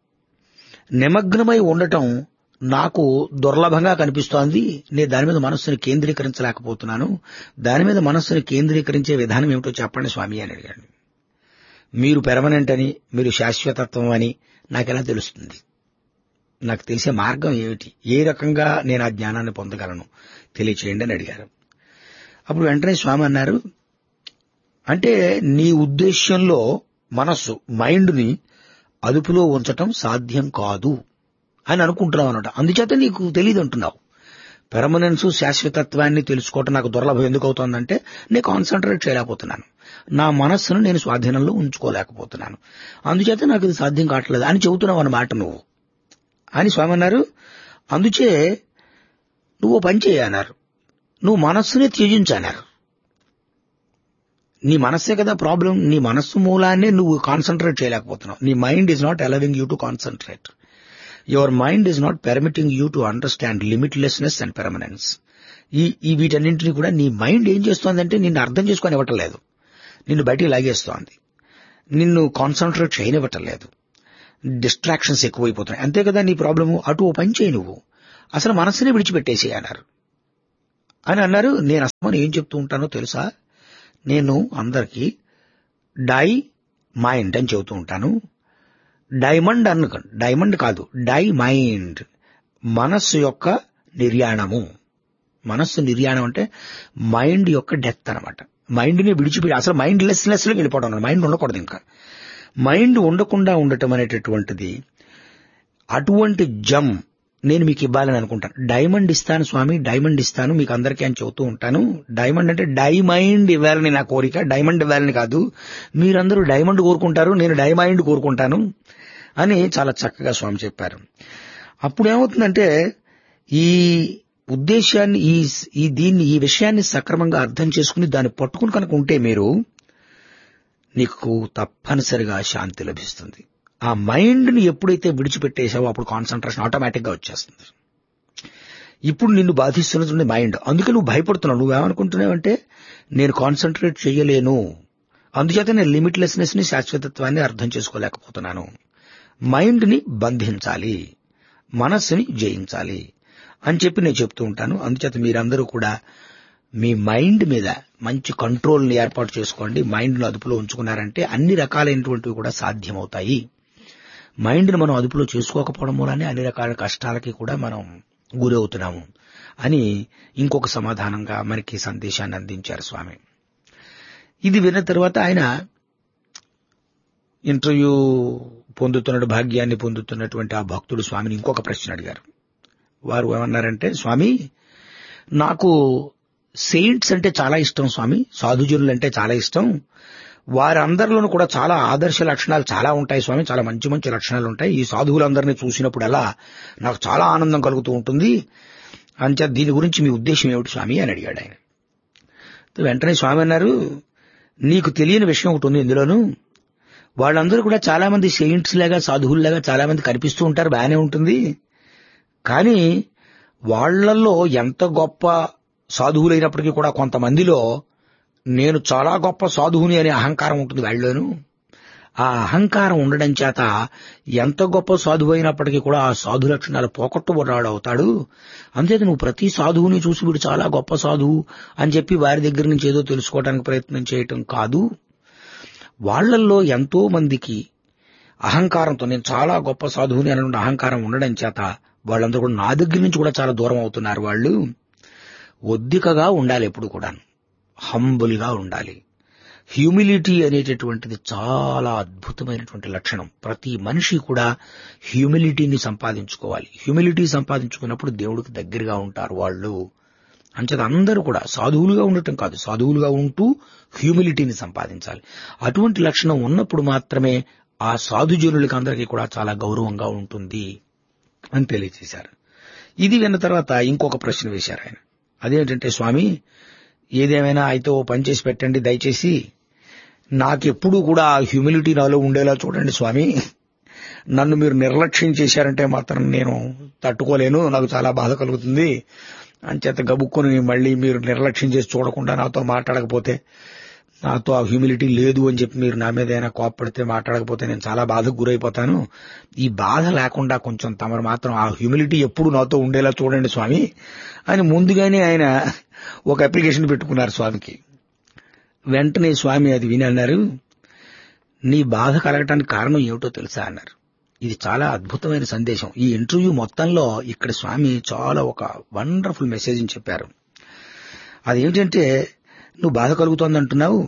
నిమగ్నమై ఉండటం నాకు దుర్లభంగా కనిపిస్తోంది నేను దాని మీద మనస్సుని కేంద్రీకరించలేకపోతున్నాను దాని మీద మనస్సుని కేంద్రీకరించే విధానం ఏమిటో చెప్పండి స్వామి అని అడిగాడు మీరు పెర్మనెంట్ అని మీరు శాశ్వతత్వం అని నాకెలా తెలుస్తుంది నాకు తెలిసే మార్గం ఏమిటి ఏ రకంగా నేను ఆ జ్ఞానాన్ని పొందగలను తెలియచేయండి అని అడిగారు అప్పుడు వెంటనే స్వామి అన్నారు అంటే నీ ఉద్దేశ్యంలో మనస్సు మైండ్ని అదుపులో ఉంచటం సాధ్యం కాదు అని అనుకుంటున్నావు అనమాట అందుచేత నీకు తెలియదు అంటున్నావు పెర్మనెన్స్ శాశ్వతత్వాన్ని తెలుసుకోవటం నాకు దుర్లభం ఎందుకు అవుతోందంటే నేను కాన్సన్ట్రేట్ చేయలేకపోతున్నాను నా మనస్సును నేను స్వాధీనంలో ఉంచుకోలేకపోతున్నాను అందుచేత నాకు ఇది సాధ్యం కావట్లేదు అని చెబుతున్నావు అన్నమాట నువ్వు అని స్వామి అన్నారు అందుచే నువ్వు పని చేయన్నారు నువ్వు మనస్సునే త్యజించన్నారు నీ మనస్సే కదా ప్రాబ్లం నీ మనస్సు మూలాన్నే నువ్వు కాన్సన్ట్రేట్ చేయలేకపోతున్నావు నీ mind is not allowing you to concentrate your mind is not permitting you to understand limitlessness and permanence ఈ ఈ వీటన్నింటినీ కూడా నీ మైండ్ ఏం చేస్తోందంటే నిన్ను అర్థం చేసుకొని ఇవ్వటం లేదు నిన్ను బయటికి లాగేస్తోంది నిన్ను కాన్సన్ట్రేట్ చేయనివ్వటం లేదు డిస్ట్రాక్షన్స్ ఎక్కువైపోతున్నాయి అంతే కదా నీ ప్రాబ్లము అటు ఓ పని చేయి నువ్వు అసలు మనసునే విడిచిపెట్టేసి అన్నారు అని అన్నారు నేను అసలు ఏం చెప్తూ ఉంటానో తెలుసా నేను అందరికీ డై మైండ్ అని చెబుతూ ఉంటాను డైమండ్ అన్న డైమండ్ కాదు డై మైండ్ మనస్సు యొక్క నిర్యాణము మనస్సు నిర్యాణం అంటే మైండ్ యొక్క డెత్ అనమాట మైండ్ని విడిచిపెట్టి అసలు మైండ్ లెస్నెస్ లో వెళ్ళిపోవడం మైండ్ ఉండకూడదు ఇంకా మైండ్ ఉండకుండా ఉండటం అనేటటువంటిది అటువంటి జమ్ నేను మీకు ఇవ్వాలని అనుకుంటాను డైమండ్ ఇస్తాను స్వామి డైమండ్ ఇస్తాను మీకు అందరికీ అని చెబుతూ ఉంటాను డైమండ్ అంటే డైమైండ్ ఇవ్వాలని నా కోరిక డైమండ్ ఇవ్వాలని కాదు మీరందరూ డైమండ్ కోరుకుంటారు నేను డైమైండ్ కోరుకుంటాను అని చాలా చక్కగా స్వామి చెప్పారు అప్పుడు ఏమవుతుందంటే ఈ ఉద్దేశాన్ని ఈ ఈ దీన్ని ఈ విషయాన్ని సక్రమంగా అర్థం చేసుకుని దాన్ని పట్టుకుని కనుక ఉంటే మీరు నీకు తప్పనిసరిగా శాంతి లభిస్తుంది ఆ మైండ్ని ఎప్పుడైతే విడిచిపెట్టేసావో అప్పుడు కాన్సన్ట్రేషన్ ఆటోమేటిక్ గా వచ్చేస్తుంది ఇప్పుడు నిన్ను బాధిస్తున్నది మైండ్ అందుకే నువ్వు భయపడుతున్నావు నువ్వేమనుకుంటున్నావంటే నేను కాన్సన్ట్రేట్ చేయలేను అందుచేత నేను లిమిట్లెస్నెస్ ని శాశ్వతత్వాన్ని అర్థం చేసుకోలేకపోతున్నాను మైండ్ ని బంధించాలి మనస్సుని జయించాలి అని చెప్పి నేను చెప్తూ ఉంటాను అందుచేత మీరందరూ కూడా మీ మైండ్ మీద మంచి కంట్రోల్ని ఏర్పాటు చేసుకోండి మైండ్ను అదుపులో ఉంచుకున్నారంటే అన్ని రకాలైనటువంటివి కూడా సాధ్యమవుతాయి మైండ్ని మనం అదుపులో చేసుకోకపోవడం మూలానే అన్ని రకాల కష్టాలకి కూడా మనం గురవుతున్నాము అని ఇంకొక సమాధానంగా మనకి సందేశాన్ని అందించారు స్వామి ఇది విన్న తర్వాత ఆయన ఇంటర్వ్యూ పొందుతున్న భాగ్యాన్ని పొందుతున్నటువంటి ఆ భక్తుడు స్వామిని ఇంకొక ప్రశ్న అడిగారు వారు ఏమన్నారంటే స్వామి నాకు సెయింట్స్ అంటే చాలా ఇష్టం స్వామి సాధుజనులు అంటే చాలా ఇష్టం వారందరిలోనూ కూడా చాలా ఆదర్శ లక్షణాలు చాలా ఉంటాయి స్వామి చాలా మంచి మంచి లక్షణాలు ఉంటాయి ఈ సాధువులందరినీ చూసినప్పుడల్లా నాకు చాలా ఆనందం కలుగుతూ ఉంటుంది అంచే దీని గురించి మీ ఉద్దేశం ఏమిటి స్వామి అని అడిగాడు ఆయన వెంటనే స్వామి అన్నారు నీకు తెలియని విషయం ఒకటి ఉంది ఇందులోను వాళ్ళందరూ కూడా చాలా మంది సెయింట్స్ లాగా సాధువుల్లాగా చాలా మంది కనిపిస్తూ ఉంటారు బాగానే ఉంటుంది కానీ వాళ్లలో ఎంత గొప్ప సాధువులైనప్పటికీ కూడా కొంతమందిలో నేను చాలా గొప్ప సాధువుని అనే అహంకారం ఉంటుంది వాళ్ళలోను ఆ అహంకారం ఉండడం చేత ఎంత గొప్ప సాధువు అయినప్పటికీ కూడా ఆ సాధు లక్షణాలు పోగొట్టుబడ్డాడు అవుతాడు అంతేత నువ్వు ప్రతి సాధువుని చూసి వీడు చాలా గొప్ప సాధువు అని చెప్పి వారి దగ్గర నుంచి ఏదో తెలుసుకోవడానికి ప్రయత్నం చేయటం కాదు వాళ్లల్లో ఎంతో మందికి అహంకారంతో నేను చాలా గొప్ప సాధువుని అనే అహంకారం ఉండడం చేత వాళ్ళందరూ కూడా నా దగ్గర నుంచి కూడా చాలా దూరం అవుతున్నారు వాళ్ళు ఒద్దికగా ఉండాలి ఎప్పుడు కూడా హంబుల్ గా ఉండాలి హ్యూమిలిటీ అనేటటువంటిది చాలా అద్భుతమైనటువంటి లక్షణం ప్రతి మనిషి కూడా హ్యూమిలిటీని సంపాదించుకోవాలి హ్యూమిలిటీ సంపాదించుకున్నప్పుడు దేవుడికి దగ్గరగా ఉంటారు వాళ్ళు అంచేత అందరూ కూడా సాధువులుగా ఉండటం కాదు సాధువులుగా ఉంటూ హ్యూమిలిటీని సంపాదించాలి అటువంటి లక్షణం ఉన్నప్పుడు మాత్రమే ఆ సాధుజనులకి అందరికీ కూడా చాలా గౌరవంగా ఉంటుంది అని తెలియజేశారు ఇది విన్న తర్వాత ఇంకొక ప్రశ్న వేశారు ఆయన అదేంటంటే స్వామి ఏదేమైనా అయితే ఓ పని చేసి పెట్టండి దయచేసి నాకెప్పుడు కూడా ఆ హ్యూమిలిటీ నాలో ఉండేలా చూడండి స్వామి నన్ను మీరు నిర్లక్ష్యం చేశారంటే మాత్రం నేను తట్టుకోలేను నాకు చాలా బాధ కలుగుతుంది అంచేత గబుక్కుని మళ్ళీ మీరు నిర్లక్ష్యం చేసి చూడకుండా నాతో మాట్లాడకపోతే నాతో ఆ హ్యూమిలిటీ లేదు అని చెప్పి మీరు నా మీద ఏమైనా కోప్పడితే మాట్లాడకపోతే నేను చాలా బాధకు గురైపోతాను ఈ బాధ లేకుండా కొంచెం తమరు మాత్రం ఆ హ్యూమిలిటీ ఎప్పుడు నాతో ఉండేలా చూడండి స్వామి అని ముందుగానే ఆయన ఒక అప్లికేషన్ పెట్టుకున్నారు స్వామికి వెంటనే స్వామి అది విని అన్నారు నీ బాధ కలగటానికి కారణం ఏమిటో తెలుసా అన్నారు ఇది చాలా అద్భుతమైన సందేశం ఈ ఇంటర్వ్యూ మొత్తంలో ఇక్కడ స్వామి చాలా ఒక వండర్ఫుల్ మెసేజ్ చెప్పారు అదేంటంటే నువ్వు బాధ కలుగుతోంది అంటున్నావు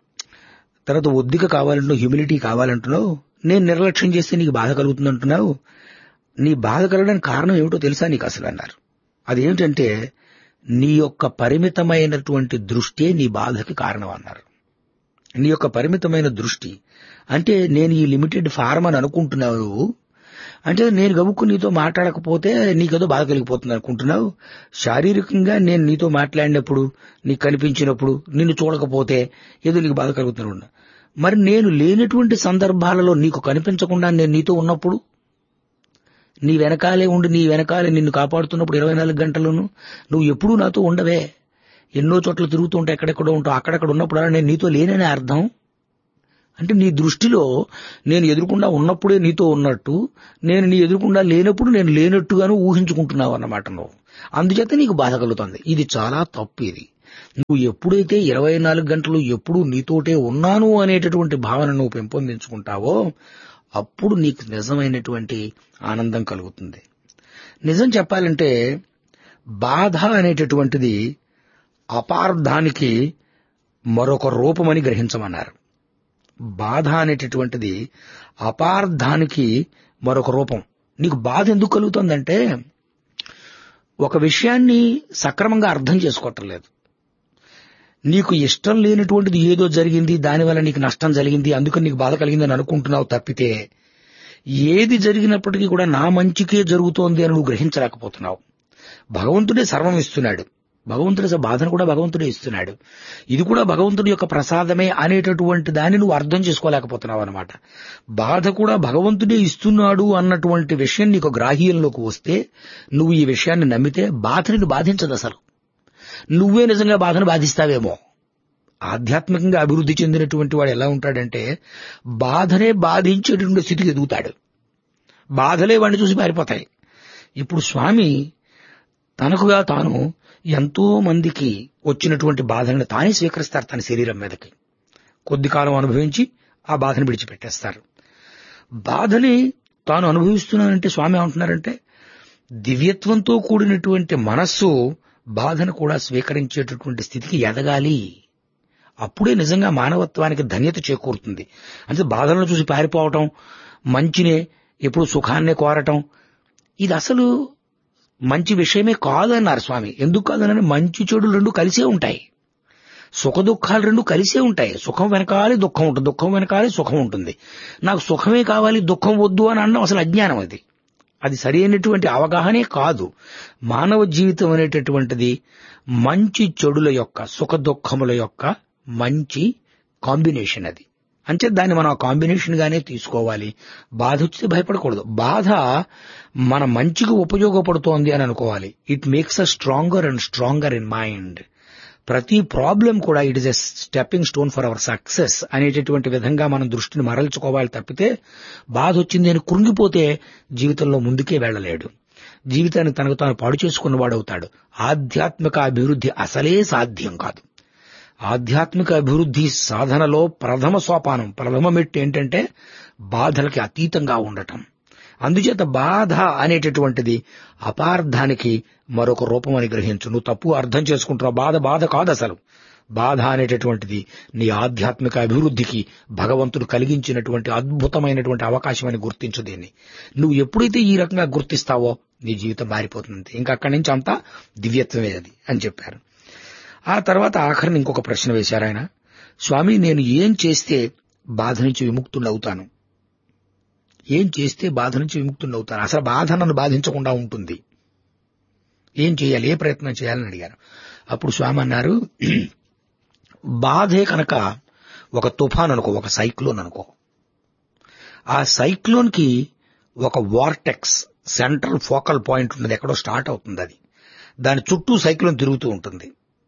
తర్వాత ఒద్దిక కావాలంటున్నావు హ్యూమిలిటీ కావాలంటున్నావు నేను నిర్లక్ష్యం చేస్తే నీకు బాధ కలుగుతుంది అంటున్నావు నీ బాధ కలగడానికి కారణం ఏమిటో తెలుసా నీకు అసలు అన్నారు అదేమిటంటే నీ యొక్క పరిమితమైనటువంటి దృష్టే నీ బాధకి కారణం అన్నారు నీ యొక్క పరిమితమైన దృష్టి అంటే నేను ఈ లిమిటెడ్ ఫార్మ్ అని అనుకుంటున్నావు అంటే నేను గబుక్కు నీతో మాట్లాడకపోతే నీకేదో బాధ కలిగిపోతుంది అనుకుంటున్నావు శారీరకంగా నేను నీతో మాట్లాడినప్పుడు నీకు కనిపించినప్పుడు నిన్ను చూడకపోతే ఏదో నీకు బాధ కలుగుతున్నాడు మరి నేను లేనటువంటి సందర్భాలలో నీకు కనిపించకుండా నేను నీతో ఉన్నప్పుడు నీ వెనకాలే ఉండి నీ వెనకాలే నిన్ను కాపాడుతున్నప్పుడు ఇరవై నాలుగు గంటలను నువ్వు ఎప్పుడూ నాతో ఉండవే ఎన్నో చోట్ల తిరుగుతూ ఉంటావు ఎక్కడెక్కడో ఉంటావు అక్కడక్కడ ఉన్నప్పుడు నేను నీతో లేననే అర్థం అంటే నీ దృష్టిలో నేను ఎదురుకుండా ఉన్నప్పుడే నీతో ఉన్నట్టు నేను నీ ఎదురుకుండా లేనప్పుడు నేను లేనట్టుగాను ఊహించుకుంటున్నావు అన్నమాట నువ్వు అందుచేత నీకు బాధ కలుగుతుంది ఇది చాలా తప్పు ఇది నువ్వు ఎప్పుడైతే ఇరవై నాలుగు గంటలు ఎప్పుడు నీతోటే ఉన్నాను అనేటటువంటి భావన నువ్వు పెంపొందించుకుంటావో అప్పుడు నీకు నిజమైనటువంటి ఆనందం కలుగుతుంది నిజం చెప్పాలంటే బాధ అనేటటువంటిది అపార్థానికి మరొక రూపమని గ్రహించమన్నారు బాధ అనేటటువంటిది అపార్థానికి మరొక రూపం నీకు బాధ ఎందుకు కలుగుతుందంటే ఒక విషయాన్ని సక్రమంగా అర్థం చేసుకోవటం లేదు నీకు ఇష్టం లేనటువంటిది ఏదో జరిగింది దానివల్ల నీకు నష్టం జరిగింది అందుకని నీకు బాధ కలిగింది అని అనుకుంటున్నావు తప్పితే ఏది జరిగినప్పటికీ కూడా నా మంచికే జరుగుతోంది అని నువ్వు గ్రహించలేకపోతున్నావు భగవంతుడే సర్వం ఇస్తున్నాడు భగవంతుడి బాధను కూడా భగవంతుడే ఇస్తున్నాడు ఇది కూడా భగవంతుడి యొక్క ప్రసాదమే అనేటటువంటి దాన్ని నువ్వు అర్థం చేసుకోలేకపోతున్నావు అనమాట బాధ కూడా భగవంతుడే ఇస్తున్నాడు అన్నటువంటి విషయం నీకు గ్రాహ్యంలోకి వస్తే నువ్వు ఈ విషయాన్ని నమ్మితే బాధ నిన్ను బాధించదు అసలు నువ్వే నిజంగా బాధను బాధిస్తావేమో ఆధ్యాత్మికంగా అభివృద్ధి చెందినటువంటి వాడు ఎలా ఉంటాడంటే బాధనే బాధించేటటువంటి స్థితికి ఎదుగుతాడు బాధలే వాడిని చూసి పారిపోతాయి ఇప్పుడు స్వామి తనకుగా తాను ఎంతో మందికి వచ్చినటువంటి బాధలను తానే స్వీకరిస్తారు తన శరీరం మీదకి కొద్ది కాలం అనుభవించి ఆ బాధను విడిచిపెట్టేస్తారు బాధని తాను అనుభవిస్తున్నానంటే స్వామి ఏమంటున్నారంటే దివ్యత్వంతో కూడినటువంటి మనస్సు బాధను కూడా స్వీకరించేటటువంటి స్థితికి ఎదగాలి అప్పుడే నిజంగా మానవత్వానికి ధన్యత చేకూరుతుంది అంటే బాధలను చూసి పారిపోవటం మంచినే ఎప్పుడు సుఖాన్నే కోరటం ఇది అసలు మంచి విషయమే కాదన్నారు స్వామి ఎందుకు కాదనని మంచి చెడులు రెండు కలిసే ఉంటాయి సుఖ దుఃఖాలు రెండు కలిసే ఉంటాయి సుఖం వెనకాలి దుఃఖం ఉంటుంది దుఃఖం వెనకాలి సుఖం ఉంటుంది నాకు సుఖమే కావాలి దుఃఖం వద్దు అని అనడం అసలు అజ్ఞానం అది అది సరైనటువంటి అవగాహనే కాదు మానవ జీవితం అనేటటువంటిది మంచి చెడుల యొక్క సుఖ దుఃఖముల యొక్క మంచి కాంబినేషన్ అది అంటే దాన్ని మనం ఆ కాంబినేషన్ గానే తీసుకోవాలి బాధ వచ్చితే భయపడకూడదు బాధ మన మంచికి ఉపయోగపడుతోంది అని అనుకోవాలి it makes a stronger and stronger in mind ప్రతి ప్రాబ్లం కూడా it is a stepping stone for our success అనేటటువంటి విధంగా మనం దృష్టిని మరల్చుకోవాలి తప్పితే బాధ వచ్చింది అని కృంగిపోతే జీవితంలో ముందుకే వెళ్ళలేడు జీవితాన్ని తనకు తాను పాడు చేసుకున్నవాడవుతాడు ఆధ్యాత్మిక అభివృద్ధి అసలే సాధ్యం కాదు ఆధ్యాత్మిక అభివృద్ధి సాధనలో ప్రథమ సోపానం ప్రథమ మెట్టు ఏంటంటే బాధలకి అతీతంగా ఉండటం అందుచేత బాధ అనేటటువంటిది అపార్థానికి మరొక రూపం అని గ్రహించు నువ్వు తప్పు అర్థం చేసుకుంటున్నావు బాధ బాధ కాదు అసలు బాధ అనేటటువంటిది నీ ఆధ్యాత్మిక అభివృద్ధికి భగవంతుడు కలిగించినటువంటి అద్భుతమైనటువంటి అవకాశం అని గుర్తించు దీన్ని నువ్వు ఎప్పుడైతే ఈ రకంగా గుర్తిస్తావో నీ జీవితం మారిపోతుంది ఇంకా అక్కడి నుంచి అంతా దివ్యత్వమే అది అని చెప్పారు ఆ తర్వాత ఆఖరిని ఇంకొక ప్రశ్న వేశారు ఆయన స్వామి నేను ఏం చేస్తే బాధ నుంచి విముక్తుడవుతాను ఏం చేస్తే బాధ నుంచి విముక్తుడవుతాను అసలు బాధ నన్ను బాధించకుండా ఉంటుంది ఏం చేయాలి ఏ ప్రయత్నం చేయాలని అడిగారు అప్పుడు స్వామి అన్నారు బాధే కనుక ఒక తుఫాన్ అనుకో ఒక సైక్లోన్ అనుకో ఆ సైక్లోన్ కి ఒక వార్టెక్స్ సెంట్రల్ ఫోకల్ పాయింట్ ఉన్నది ఎక్కడో స్టార్ట్ అవుతుంది అది దాని చుట్టూ సైక్లోన్ తిరుగుతూ ఉంటుంది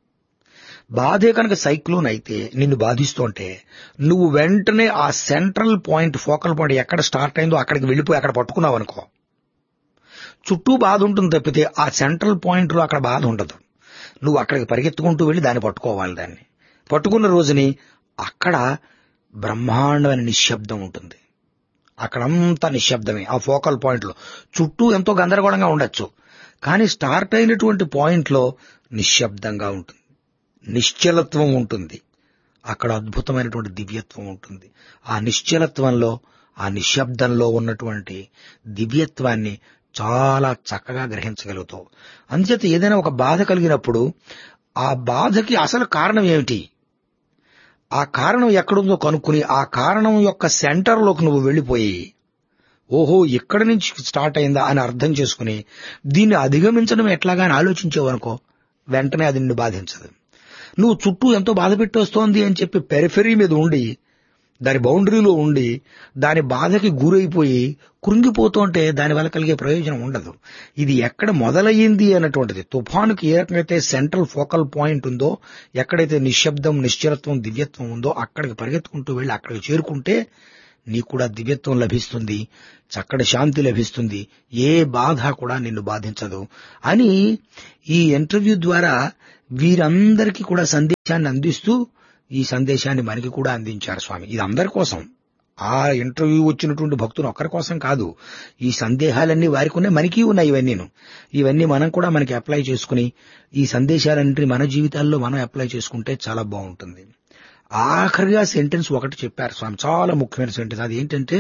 బాధే కనుక సైక్లోన్ అయితే నిన్ను బాధిస్తుంటే నువ్వు వెంటనే ఆ సెంట్రల్ పాయింట్ ఫోకల్ పాయింట్ ఎక్కడ స్టార్ట్ అయిందో అక్కడికి వెళ్ళిపోయి అక్కడ పట్టుకున్నావు అనుకో చుట్టూ బాధ ఉంటుంది తప్పితే ఆ సెంట్రల్ పాయింట్ లో అక్కడ బాధ ఉండదు నువ్వు అక్కడికి పరిగెత్తుకుంటూ వెళ్ళి దాన్ని పట్టుకోవాలి దాన్ని పట్టుకున్న రోజుని అక్కడ బ్రహ్మాండమైన నిశ్శబ్దం ఉంటుంది అక్కడంతా నిశ్శబ్దమే ఆ ఫోకల్ పాయింట్ లో చుట్టూ ఎంతో గందరగోళంగా ఉండొచ్చు కానీ స్టార్ట్ అయినటువంటి పాయింట్ లో నిశ్శబ్దంగా ఉంటుంది నిశ్చలత్వం ఉంటుంది అక్కడ అద్భుతమైనటువంటి దివ్యత్వం ఉంటుంది ఆ నిశ్చలత్వంలో ఆ నిశ్శబ్దంలో ఉన్నటువంటి దివ్యత్వాన్ని చాలా చక్కగా గ్రహించగలుగుతావు అందుచేత ఏదైనా ఒక బాధ కలిగినప్పుడు ఆ బాధకి అసలు కారణం ఏమిటి ఆ కారణం ఎక్కడుందో కనుక్కుని ఆ కారణం యొక్క సెంటర్లోకి నువ్వు వెళ్ళిపోయి ఓహో ఎక్కడి నుంచి స్టార్ట్ అయిందా అని అర్థం చేసుకుని దీన్ని అధిగమించడం ఎట్లాగా అని ఆలోచించేవనుకో వెంటనే అది నిన్ను బాధించదు నువ్వు చుట్టూ ఎంతో బాధ పెట్టొస్తోంది అని చెప్పి పెరిఫెరీ మీద ఉండి దాని బౌండరీలో ఉండి దాని బాధకి గురైపోయి కృంగిపోతుంటే దానివల్ల కలిగే ప్రయోజనం ఉండదు ఇది ఎక్కడ మొదలయ్యింది అన్నటువంటిది తుఫానుకి ఏ రకంగా సెంట్రల్ ఫోకల్ పాయింట్ ఉందో ఎక్కడైతే నిశ్శబ్దం నిశ్చలత్వం దివ్యత్వం ఉందో అక్కడికి పరిగెత్తుకుంటూ వెళ్ళి అక్కడికి చేరుకుంటే నీకు కూడా దివ్యత్వం లభిస్తుంది చక్కటి శాంతి లభిస్తుంది ఏ బాధ కూడా నిన్ను బాధించదు అని ఈ ఇంటర్వ్యూ ద్వారా వీరందరికీ కూడా సందేశాన్ని అందిస్తూ ఈ సందేశాన్ని మనకి కూడా అందించారు స్వామి ఇది అందరి కోసం ఆ ఇంటర్వ్యూ వచ్చినటువంటి భక్తులు ఒక్కరి కోసం కాదు ఈ సందేహాలన్నీ వారికి ఉన్నాయి మనకి ఉన్నాయి ఇవన్నీను ఇవన్నీ మనం కూడా మనకి అప్లై చేసుకుని ఈ సందేశాలన్నింటినీ మన జీవితాల్లో మనం అప్లై చేసుకుంటే చాలా బాగుంటుంది ఆఖరిగా సెంటెన్స్ ఒకటి చెప్పారు స్వామి చాలా ముఖ్యమైన సెంటెన్స్ అది ఏంటంటే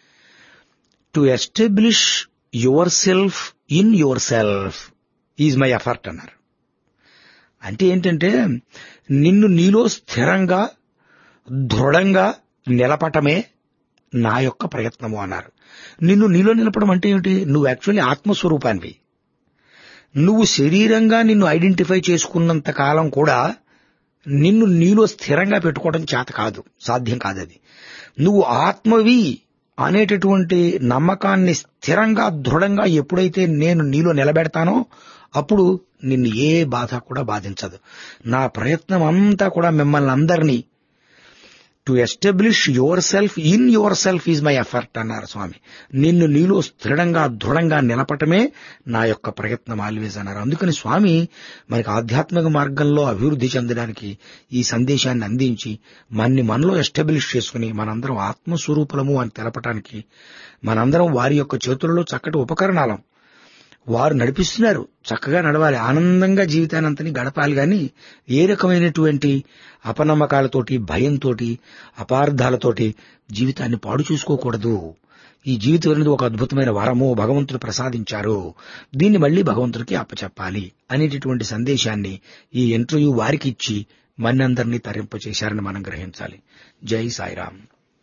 to establish yourself in yourself is my effort అన్నారు అంటే ఏంటంటే నిన్ను నీలో స్థిరంగా దృఢంగా నిలపటమే నా యొక్క ప్రయత్నము అన్నారు నిన్ను నీలో నిలపడం అంటే ఏమిటి నువ్వు యాక్చువల్లీ ఆత్మస్వరూపానివి నువ్వు శరీరంగా నిన్ను ఐడెంటిఫై చేసుకున్నంత కాలం కూడా నిన్ను నీలో స్థిరంగా పెట్టుకోవడం చేత కాదు సాధ్యం కాదు అది నువ్వు ఆత్మవి అనేటటువంటి నమ్మకాన్ని స్థిరంగా దృఢంగా ఎప్పుడైతే నేను నీలో నిలబెడతానో అప్పుడు నిన్ను ఏ బాధ కూడా బాధించదు నా ప్రయత్నం అంతా కూడా మిమ్మల్ని అందరినీ to establish yourself in yourself is my effort అన్నారు స్వామి నిన్ను నీలో స్థిరంగా దృఢంగా నిలపటమే నా యొక్క ప్రయత్నం ఆల్వేజ్ అన్నారు అందుకని స్వామి మనకి ఆధ్యాత్మిక మార్గంలో అభివృద్ధి చెందడానికి ఈ సందేశాన్ని అందించి మన్ని మనలో ఎస్టాబ్లిష్ చేసుకుని మనందరం ఆత్మస్వరూపులము అని తెలపటానికి మనందరం వారి యొక్క చేతులలో చక్కటి ఉపకరణాలం వారు నడిపిస్తున్నారు చక్కగా నడవాలి ఆనందంగా జీవితాన్ని అంతని గడపాలి గాని ఏ రకమైనటువంటి అపనమ్మకాలతోటి భయంతోటి అపార్థాలతోటి జీవితాన్ని పాడు చూసుకోకూడదు ఈ జీవితం అనేది ఒక అద్భుతమైన వరము భగవంతుడు ప్రసాదించారు దీన్ని మళ్ళీ భగవంతుడికి అప్పచెప్పాలి అనేటటువంటి సందేశాన్ని ఈ ఇంటర్వ్యూ వారికి ఇచ్చి మనందరినీ తరింపచేశారని మనం గ్రహించాలి జై సాయిరామ్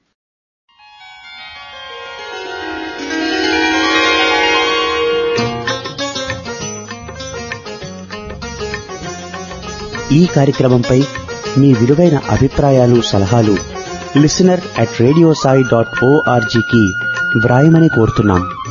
ఈ కార్యక్రమంపై మీ విలువైన అభిప్రాయాలు సలహాలు listener at radio Sai dot ఓఆర్జీకి వ్రాయమని కోరుతున్నాం